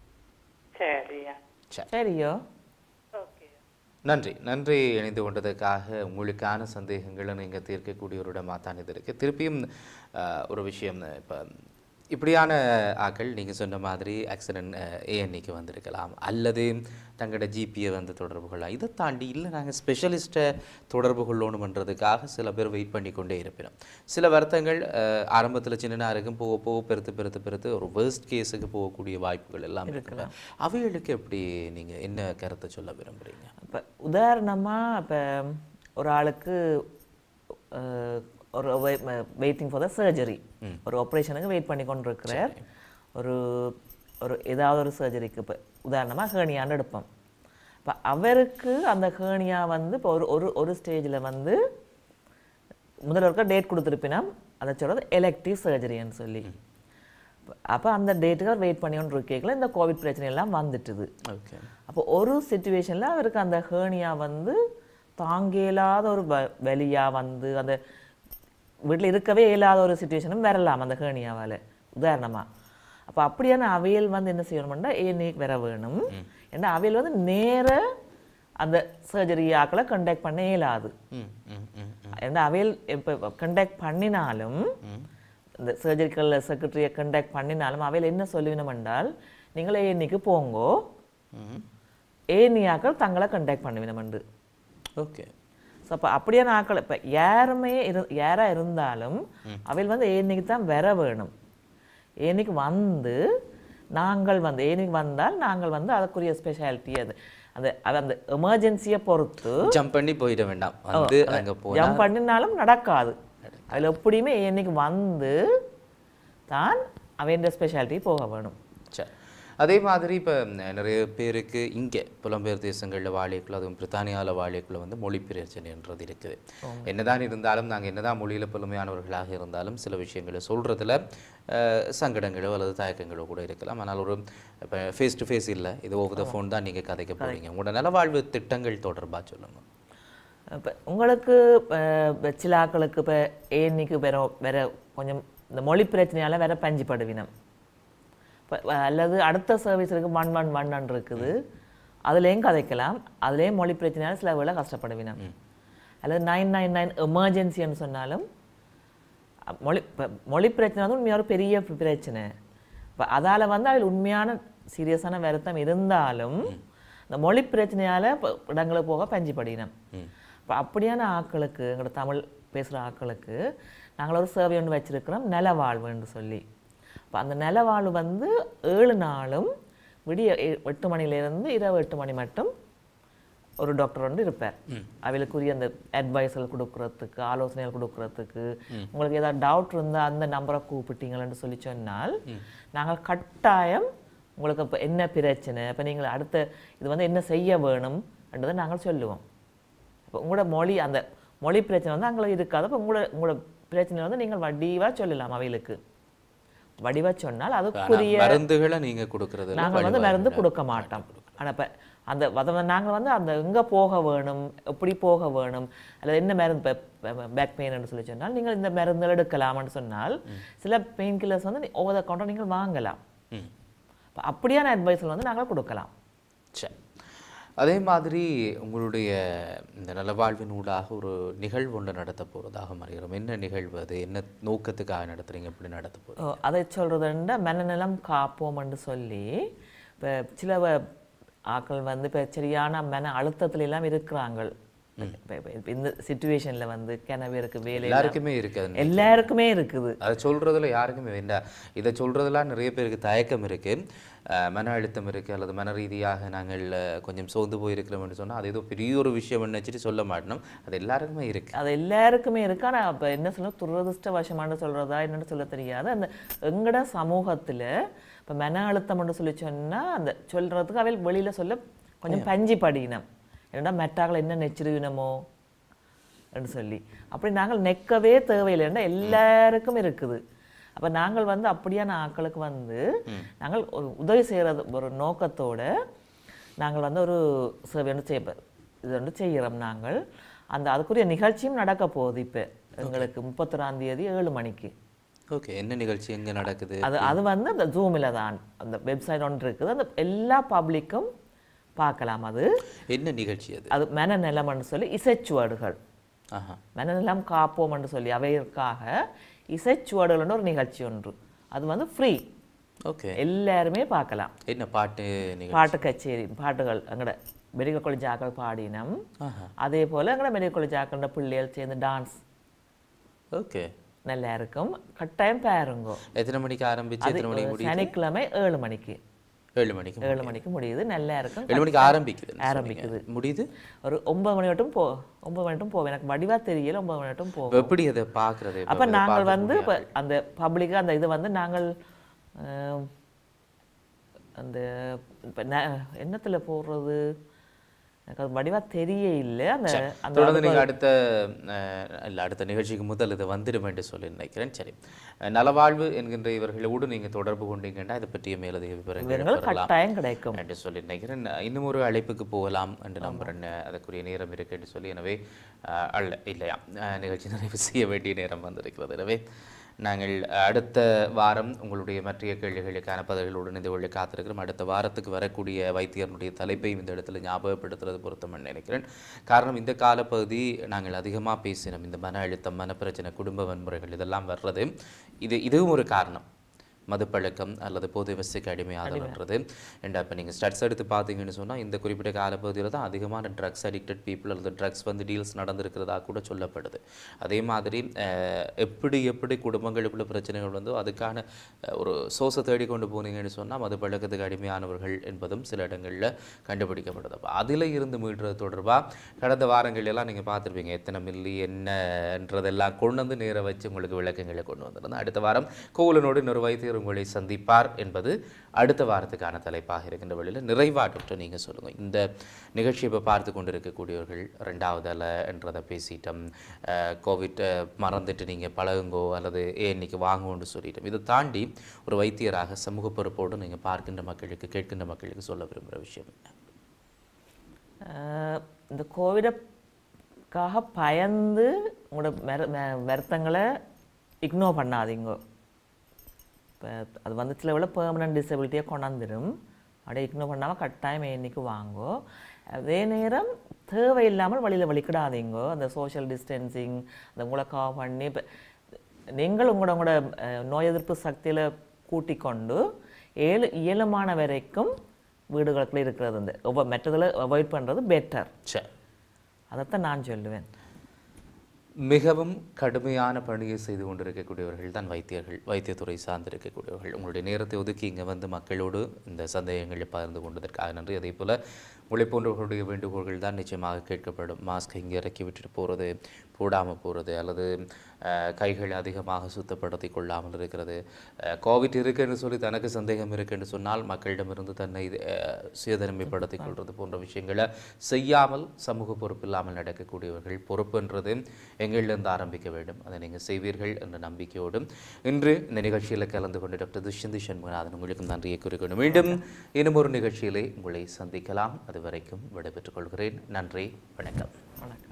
சரியா சரியோ ஓகே நன்றி நன்றி இணைந்து கொண்டதுக்காக உங்களுக்கான சந்தேகங்களை நீங்கள் தீர்க்கக்கூடிய ஒரு இடமாக தான் இது இருக்குது திருப்பியும் அஹ், ஒரு விஷயம் இப்போ இப்படியான ஆக்கள் நீங்கள் சொன்ன மாதிரி ஆக்சிடென்ட் ஏஎன்இக்கு வந்திருக்கலாம் அல்லது தங்களோட ஜிபியை வந்து தொடர்பு கொள்ளலாம் இதை தாண்டி இல்லை நாங்கள் ஸ்பெஷலிஸ்ட்டை தொடர்பு கொள்ளணுமன்றதுக்காக சில பேர் வெயிட் பண்ணி கொண்டே இருப்பினோம் சில வருத்தங்கள் ஆரம்பத்தில் சின்னனாக இருக்கும் போக போக பெருத்து பெருத்து பெருத்து ஒரு வேர்ஸ்ட் கேஸுக்கு போகக்கூடிய வாய்ப்புகள் எல்லாம் இருக்குது அவைகளுக்கு எப்படி நீங்கள் என்ன கருத்தை சொல்ல விரும்புகிறீங்க இப்போ உதாரணமாக இப்போ ஒரு ஆளுக்கு அஹ், ஒரு வெயிட்டிங் ஃபார் த சர்ஜரி ஒரு ஆப்ரேஷனுக்கு வெயிட் பண்ணி கொண்டு இருக்கிறார் ஒரு ஒரு ஏதாவது ஒரு சர்ஜரிக்கு இப்போ உதாரணமாக ஹேர்னியான்னு எடுப்போம் இப்போ அவருக்கு அந்த ஹேர்னியா வந்து இப்போ ஒரு ஒரு ஒரு ஸ்டேஜில் வந்து முதல்ல இருக்க டேட் கொடுத்துருப்பினா அதை சொல்கிறது எலெக்டிவ் சர்ஜரின்னு சொல்லி அப்போ அந்த டேட்டுக்கு அவர் வெயிட் பண்ணி கொண்டு இருக்கேங்கள இந்த கோவிட் பிரச்சனை எல்லாம் வந்துட்டுது ஓகே அப்போ ஒரு சுச்சுவேஷனில் அவருக்கு அந்த ஹேர்னியா வந்து தாங்க இயலாத ஒரு வ- வலியா வந்து அந்த வீட்டில் இருக்கவே இயலாத ஒரு சுச்சுவேஷனும் வரலாம் அந்த ஹேர்னியாவால் உதாரணமாக அப்போ அப்படியான அவியல் வந்து என்ன செய்யணும்னா ஏனே வர வேணும் ஏன்னா அவியல் வந்து நேர அந்த சர்ஜரி ஆக்களை கண்டக்ட் பண்ண இயலாது ம் ம் ம் ஏன்னா அவையல் இப்போ கண்டக்ட் பண்ணினாலும் இந்த சர்ஜரிக்கல் செக்ரட்டரியை கண்டக்ட் பண்ணினாலும் அவையில் என்ன சொல்லுவினோம் என்றால் நீங்கள் ஏனிக்கு போங்கோ ஏனியாக்கள் தங்களை கண்டக்ட் பண்ணுவினமெண்டு ஓகே ஸோ அப்போ அப்படியான ஆக்கள் இப்போ யாருமே இரு யாரா இருந்தாலும் அவையில் வந்து ஏனிக்கு தான் வர வேணும் ஏனிக்கு வந்து நாங்கள் வந்து ஏனிக்கு வந்தால் நாங்கள் வந்து அதுக்குரிய ஸ்பெஷாலிட்டி அது அந்த அது அந்த எமர்ஜென்சியை பொறுத்து ஜம்ப் பண்ணி போயிட வேண்டாம் வந்து அங்கே போனால் ஜம்ப் பண்ணினாலும் நடக்காது அதில் எப்படியுமே இன்னைக்கு வந்து தான் அவன் ஸ்பெஷாலிட்டி போக வேணும் சரி அதே மாதிரி இப்போ நிறைய பேருக்கு இங்கே புலம்பெயர் தேசங்களில் வாழைக்குள்ள அதுவும் பிரித்தானியாவில் வாழைக்குள்ள வந்து மொழி பிரச்சனைன்றது இருக்குது என்னதான் இருந்தாலும் நாங்கள் என்னதான் மொழியில் புலமையானவர்களாக இருந்தாலும் சில விஷயங்களை சொல்கிறதுல சங்கடங்களோ அல்லது தயக்கங்களோ கூட இருக்கலாம் ஆனால் ஒரு இப்போ ஃபேஸ் டு ஃபேஸ் இல்லை இது ஓவர் த ஃபோன் தான் நீங்கள் கதைக்க போகிறீங்க உங்களோட நலவாழ்வு திட்டங்கள் தொடர்பாக சொல்லுங்கள் இப்போ உங்களுக்கு இப்போ சில ஆக்களுக்கு இப்போ ஏன்னிக்கு வேற வேற கொஞ்சம் இந்த மொழி பிரச்சனையால் வேற பஞ்சுப்படுவினம் இப்போ அல்லது அடுத்த சர்வீஸ் இருக்கு ஒன் ஒன் ஒன் இருக்குது அதுலேயும் கதைக்கலாம் அதுலேயும் மொழி பிரச்சனையால் சில வேளை கஷ்டப்படுவினம் அல்லது நைன் நைன் நைன் எமர்ஜென்சின்னு சொன்னாலும் அ, மொழி இப்போ மொழி பிரச்சனை வந்து உண்மையாக ஒரு பெரிய பிரச்சனை இப்போ அதால் வந்து அதில் உண்மையான சீரியஸான வருத்தம் இருந்தாலும் இந்த மொழி பிரச்சனையால் இப்போ இடங்களுக்கு போக பஞ்சுபடினம் இப்போ அப்படியான ஆட்களுக்கு எங்களோட தமிழ் பேசுகிற ஆட்களுக்கு நாங்கள் ஒரு சேவை ஒன்று வச்சுருக்கிறோம் நிலவாழ்வுன்னு சொல்லி இப்போ அந்த நிலவாழ்வு வந்து ஏழு நாளும் விடிய எ- எட்டு மணிலேருந்து இரவு எட்டு மணி மட்டும் ஒரு டாக்டர் வந்து இருப்பார் அவளுக்குரிய அந்த அட்வைஸல் கொடுக்கறதுக்கு ஆலோசனைகள் கொடுக்கறதுக்கு உங்களுக்கு ஏதாவது டவுட் இருந்தால் அந்த நம்பரை கூப்பிட்டீங்களன்னு சொல்லி சொன்னால் நாங்கள் கட்டாயம் உங்களுக்கு இப்போ என்ன பிரச்சனை இப்போ நீங்கள் அடுத்த இது வந்து என்ன செய்ய வேணும் என்றதை நாங்கள் சொல்லுவோம் இப்போ உங்களோட மொழி அந்த மொழி பிரச்சனை வந்து அங்கே இருக்காது அப்போ உங்களோட உங்களோட பிரச்சனை வந்து நீங்கள் வடிவாக சொல்லலாம் அவைகளுக்கு வடிவாக சொன்னால் அதுக்குரிய மருந்துகளை நீங்கள் கொடுக்கறது நாங்கள் வந்து மருந்து கொடுக்க மாட்டோம் ஆனால் இப்போ அந்த அதை நாங்கள் வந்து அந்த எங்கே போக வேணும் எப்படி போக வேணும் அல்லது என்ன மருந்து இப்போ பேக் பெயின்னு சொல்லி சொன்னால் நீங்கள் இந்த மருந்துகள் எடுக்கலாம்னு சொன்னால் சில பெயின் கில்லர்ஸ் வந்து ஓவர் த கவுண்டர் நீங்கள் வாங்கலாம் ம் அப்ப அப்படியான அட்வைஸில் வந்து நாங்கள் கொடுக்கலாம் சரி அதே மாதிரி உங்களுடைய இந்த நலவாழ்வின் ஊடாக ஒரு நிகழ்வு ஒன்று நடத்த போகிறதாக மறைகிறோம் என்ன நிகழ்வு அது என்ன நோக்கத்துக்காக நடத்துறீங்க எப்படி நடத்த போகிறோம் ஓ, அதை சொல்கிறதுண்ட மனநலம் காப்போம்னு சொல்லி இப்போ சில வ- ஆட்கள் வந்து இப்போ சரியான மன அழுத்தத்துல எல்லாம் இருக்கிறாங்க இப்ப- இப்ப- இப்ப இந்த சுச்சுவேஷனில் வந்து கிணவேருக்கு வேலை எல்லாருக்குமே இருக்குது எல்லாருக்குமே இருக்குது அதை சொல்றதுல யாருக்குமே வேண்டாம் இதை சொல்றதுலாம் நிறைய பேருக்கு தயக்கம் இருக்கு அஹ் மன அழுத்தம் இருக்கு அல்லது மன ரீதியாக நாங்கள் அஹ், கொஞ்சம் சோர்ந்து போயிருக்கிறோம்னு சொன்னா அது ஏதோ பெரிய ஒரு விஷயம் நினைச்சிட்டு சொல்ல மாட்டோம் அது எல்லாருக்குமே இருக்கு அது எல்லாருக்குமே இருக்கு ஆனால் அப்போ என்ன சொல்ல துரதிருஷ்டவசமானு சொல்கிறதா என்னன்னு சொல்ல தெரியாது அந்த எங்கட சமூகத்தில் இப்போ மன அழுத்தம்னு சொல்லி சொன்னால் அந்த சொல்கிறதுக்கு அவையில் வெளியில் சொல்ல கொஞ்சம் பஞ்சி படினம் என்னடா மெட்டாக்கள் என்ன நெச்சிருவினமோ என்று சொல்லி அப்படி நாங்கள் நெக்கவே தேவையில்லைன்னா எல்லாருக்கும் இருக்குது அப்போ நாங்கள் வந்து அப்படியான ஆட்களுக்கு வந்து நாங்கள் ஒரு உதவி செய்கிறது ஒரு நோக்கத்தோட நாங்கள் வந்து ஒரு சேவை ஒன்று செய்ய இது வந்து செய்கிறோம் நாங்கள் அந்த அதுக்குரிய நிகழ்ச்சியும் நடக்க போகுது இப்போ எங்களுக்கு முப்பத்தொராம் தேதி ஏழு மணிக்கு ஓகே என்ன நிகழ்ச்சி எங்க நடக்குது அது அது வந்து அந்த ஜூமில் தான் அந்த வெப்சைட் ஒன்று இருக்குது அந்த எல்லா பப்ளிக்கும் பார்க்கலாம் அது என்ன நிகழ்ச்சி அது அது மனநலம்னு சொல்லி இசைச்சுவடுகள் ஆஹா மனநலம் காப்போம்னு சொல்லி அவைகளுக்காக இசைச்சுவடுகள்னு ஒரு நிகழ்ச்சி ஒன்று அது வந்து ஃப்ரீ ஓகே எல்லாருமே பார்க்கலாம் என்ன பாட்டு நிகழ்ச்சி பாட்டு கச்சேரி பாட்டுகள் எங்கட மெடிக்கல் காலேஜ் ஆக்கள் பாடினம் அதே போல் எங்கட மெடிக்கல் காலேஜ் ஆக்களோட பிள்ளைகள் சேர்ந்து டான்ஸ் ஓகே நல்லா இருக்கும் கட்டாயம் பாருங்கோ எத்தனை மணிக்கு ஆரம்பிச்சு அது எத்தனை மணிக்கு முடியுது சனிக்கிழமை ஏழு மணிக்கு ஏழு மணிக்கு ஏழு மணிக்கு முடியுது நல்லா இருக்கும் ஏழு மணிக்கு ஆரம்பிக்குது ஆரம்பிக்குது. முடியுது ஒரு ஒன்பது மணி மட்டும் போ ஒன்பது மணி மட்டும் போவேன் எனக்கு வடிவா தெரியல ஒன்பது மணி மட்டும் போவோம் எப்படி அதை பார்க்கறது அப்ப நாங்கள் வந்து இப்ப அந்த பப்ளிக்கா அந்த இது வந்து நாங்கள் அஹ், அந்த இப்ப ந- என்னத்துல போடுறது எனக்கு அது வடிவா தெரிய இல்லை அந்த அந்த தொடர்ந்து நீங்க அடுத்த அஹ், இல்ல அடுத்த நிகழ்ச்சிக்கு முதல் இது வந்துடும் என்று சொல்லி நினைக்கிறேன் சரி அஹ், நலவாழ்வு என்கின்ற இவர்களோடு நீங்க தொடர்பு கொண்டீங்கன்னா இதை பற்றிய மேலதிக விவரங்கள் விவரங்கள் பெறலாம் கட்டாயம் கிடைக்கும் என்று சொல்லி நினைக்கிறேன் இன்னும் ஒரு அழைப்புக்கு போகலாம் என்று நம்புறேன் அதற்குரிய நேரம் இருக்கு என்று சொல்லி எனவே அஹ், அல்ல இல்லையா அஹ், நிகழ்ச்சி நிறைவு செய்ய வேண்டிய நேரம் வந்திருக்கிறது எனவே நாங்கள் அடுத்த வாரம் உங்களுடைய மற்ற கேள்விகளுக்கான பதில்களுடன் இணைந்து கொள்ள காத்திருக்கிறோம் அடுத்த வாரத்துக்கு வரக்கூடிய வைத்தியர்களுடைய தலைப்பையும் இந்த இடத்துல ஞாபகப்படுத்துறது பொருத்தம் நினைக்கிறேன் காரணம் இந்த காலப்பகுதி நாங்கள் அதிகமாக பேசினோம் இந்த மன அழுத்தம் மனப்பிரச்சனை குடும்ப வன்முறைகள் இதெல்லாம் வர்றது இது இதுவும் ஒரு காரணம் மதுப்பழக்கம் அல்லது போதை வசதிக்கு அடிமையாதல்ன்றது அண்ட் அப்போ நீங்கள் ஸ்டட்ஸ் எடுத்து பார்த்தீங்கன்னு சொன்னால் இந்த குறிப்பிட்ட காலப்பகுதியில் தான் அதிகமான ட்ரக்ஸ் அடிக்டட் பீப்புள் அல்லது ட்ரக்ஸ் வந்து டீல்ஸ் நடந்திருக்கிறதா கூட சொல்லப்படுது அதே மாதிரி அஹ், எப்படி எப்படி குடும்பங்களுக்குள்ள பிரச்சனைகள் வந்தோ அதுக்கான அஹ், ஒரு சோர்ஸை தேடி கொண்டு போனீங்கன்னு சொன்னால் மதுப்பழக்கத்துக்கு அடிமையானவர்கள் என்பதும் சில இடங்களில் கண்டுபிடிக்கப்படுது அப்போ அதில் இருந்து மீட்டுறது தொடர்பாக கடந்த வாரங்கள் எல்லாம் நீங்கள் பார்த்துருப்பீங்க எத்தனை மில்லி என்னன்றதெல்லாம் கொண்டு வந்து நேர வச்சு உங்களுக்கு விளக்கங்களை கொண்டு வந்திருந்தோம் அடுத்த வாரம் கோவலனோடு இன்னொரு வைத்தியர் உங்களை சந்திப்பார் என்பது அடுத்த வாரத்துக்கான தலைப்பாக இருக்கின்ற வழியில் நிறைவா டாக்டர் நீங்கள் சொல்லுங்கள் இந்த நிகழ்ச்சியை இப்போ பார்த்து கொண்டு இருக்கக்கூடியவர்கள் ரெண்டாவது அலை என்றதை பேசிட்டோம் அஹ், கோவிட் அஹ், மறந்துட்டு நீங்கள் பழகுங்கோ அல்லது ஏ இன்னைக்கு வாங்குவோன்னு சொல்லிட்டோம் இதை தாண்டி ஒரு வைத்தியராக சமூக பொறுப்போடு நீங்கள் பார்க்கின்ற மக்களுக்கு கேட்கின்ற மக்களுக்கு சொல்ல விரும்புகிற விஷயம் என்ன அஹ், இந்த கோவிடுக்காக பயந்து உங்களோட மெர மெ- வருத்தங்களை இக்னோர் பண்ணாதீங்க இப்போ அது வந்து சில விட பெர்மனன்ட் டிசபிலிட்டியை கொண்டாந்துடும் அப்படியே இக்னோர் பண்ணாமல் கட்டாயம் இன்னைக்கு வாங்கோ அதே நேரம் தேவையில்லாமல் வழியில் வலிக்கிடாதீங்கோ அந்த சோஷியல் டிஸ்டன்சிங் அந்த முழக்கா பண்ணி இப்போ நீங்கள் உங்களோட உங்களோட அஹ், நோய் எதிர்ப்பு சக்தியில் கூட்டிக் கொண்டு ஏழு இயலுமான வரைக்கும் வீடுகளுக்குள்ள இருக்கிறது வந்து ஒவ்வொரு மற்றதில் அவாய்ட் பண்ணுறது பெட்டர் சரி அதைத்தான் நான் சொல்லுவேன் மிகவும் கடுமையான பணியை செய்து கொண்டிருக்கக்கூடியவர்கள் தான் வைத்தியர்கள் வைத்தியத்துறை சார்ந்திருக்கக்கூடியவர்கள் உங்களுடைய நேரத்தை ஒதுக்கி இங்கே வந்து மக்களோடு இந்த சந்தேகங்களை பகிர்ந்து கொண்டதற்காக நன்றி அதே போல் உங்களை போன்றவர்களுடைய வேண்டுகோள்கள் தான் நிச்சயமாக கேட்கப்படும் மாஸ்க் இங்கே இறக்கி விட்டுட்டு போகிறது போடாமல் போகிறது அல்லது அஹ், கைகளை அதிகமாக சுத்தப்படுத்தி கொள்ளாமல் இருக்கிறது அஹ், கோவிட் இருக்குன்னு சொல்லி தனக்கு சந்தேகம் இருக்குன்னு சொன்னால் மக்களிடமிருந்து தன்னை அஹ், சுயதனிமைப்படுத்திக் கொள்வது போன்ற விஷயங்களை செய்யாமல் சமூக பொறுப்பு இல்லாமல் நடக்கக்கூடியவர்கள் பொறுப்புன்றது எங்களிலிருந்து ஆரம்பிக்க வேண்டும் அதை நீங்கள் செய்வீர்கள் என்ற நம்பிக்கையோடும் இன்று இந்த நிகழ்ச்சியில் கலந்து கொண்டு டாக்டர் துஷ்யந்தி சண்முகநாதன் உங்களுக்கு நன்றியை கூறிக்கொண்டு மீண்டும் இன்னும் ஒரு நிகழ்ச்சியிலே உங்களை சந்திக்கலாம் அது வரைக்கும் விடைபெற்றுக் கொள்கிறேன் நன்றி வணக்கம் வணக்கம்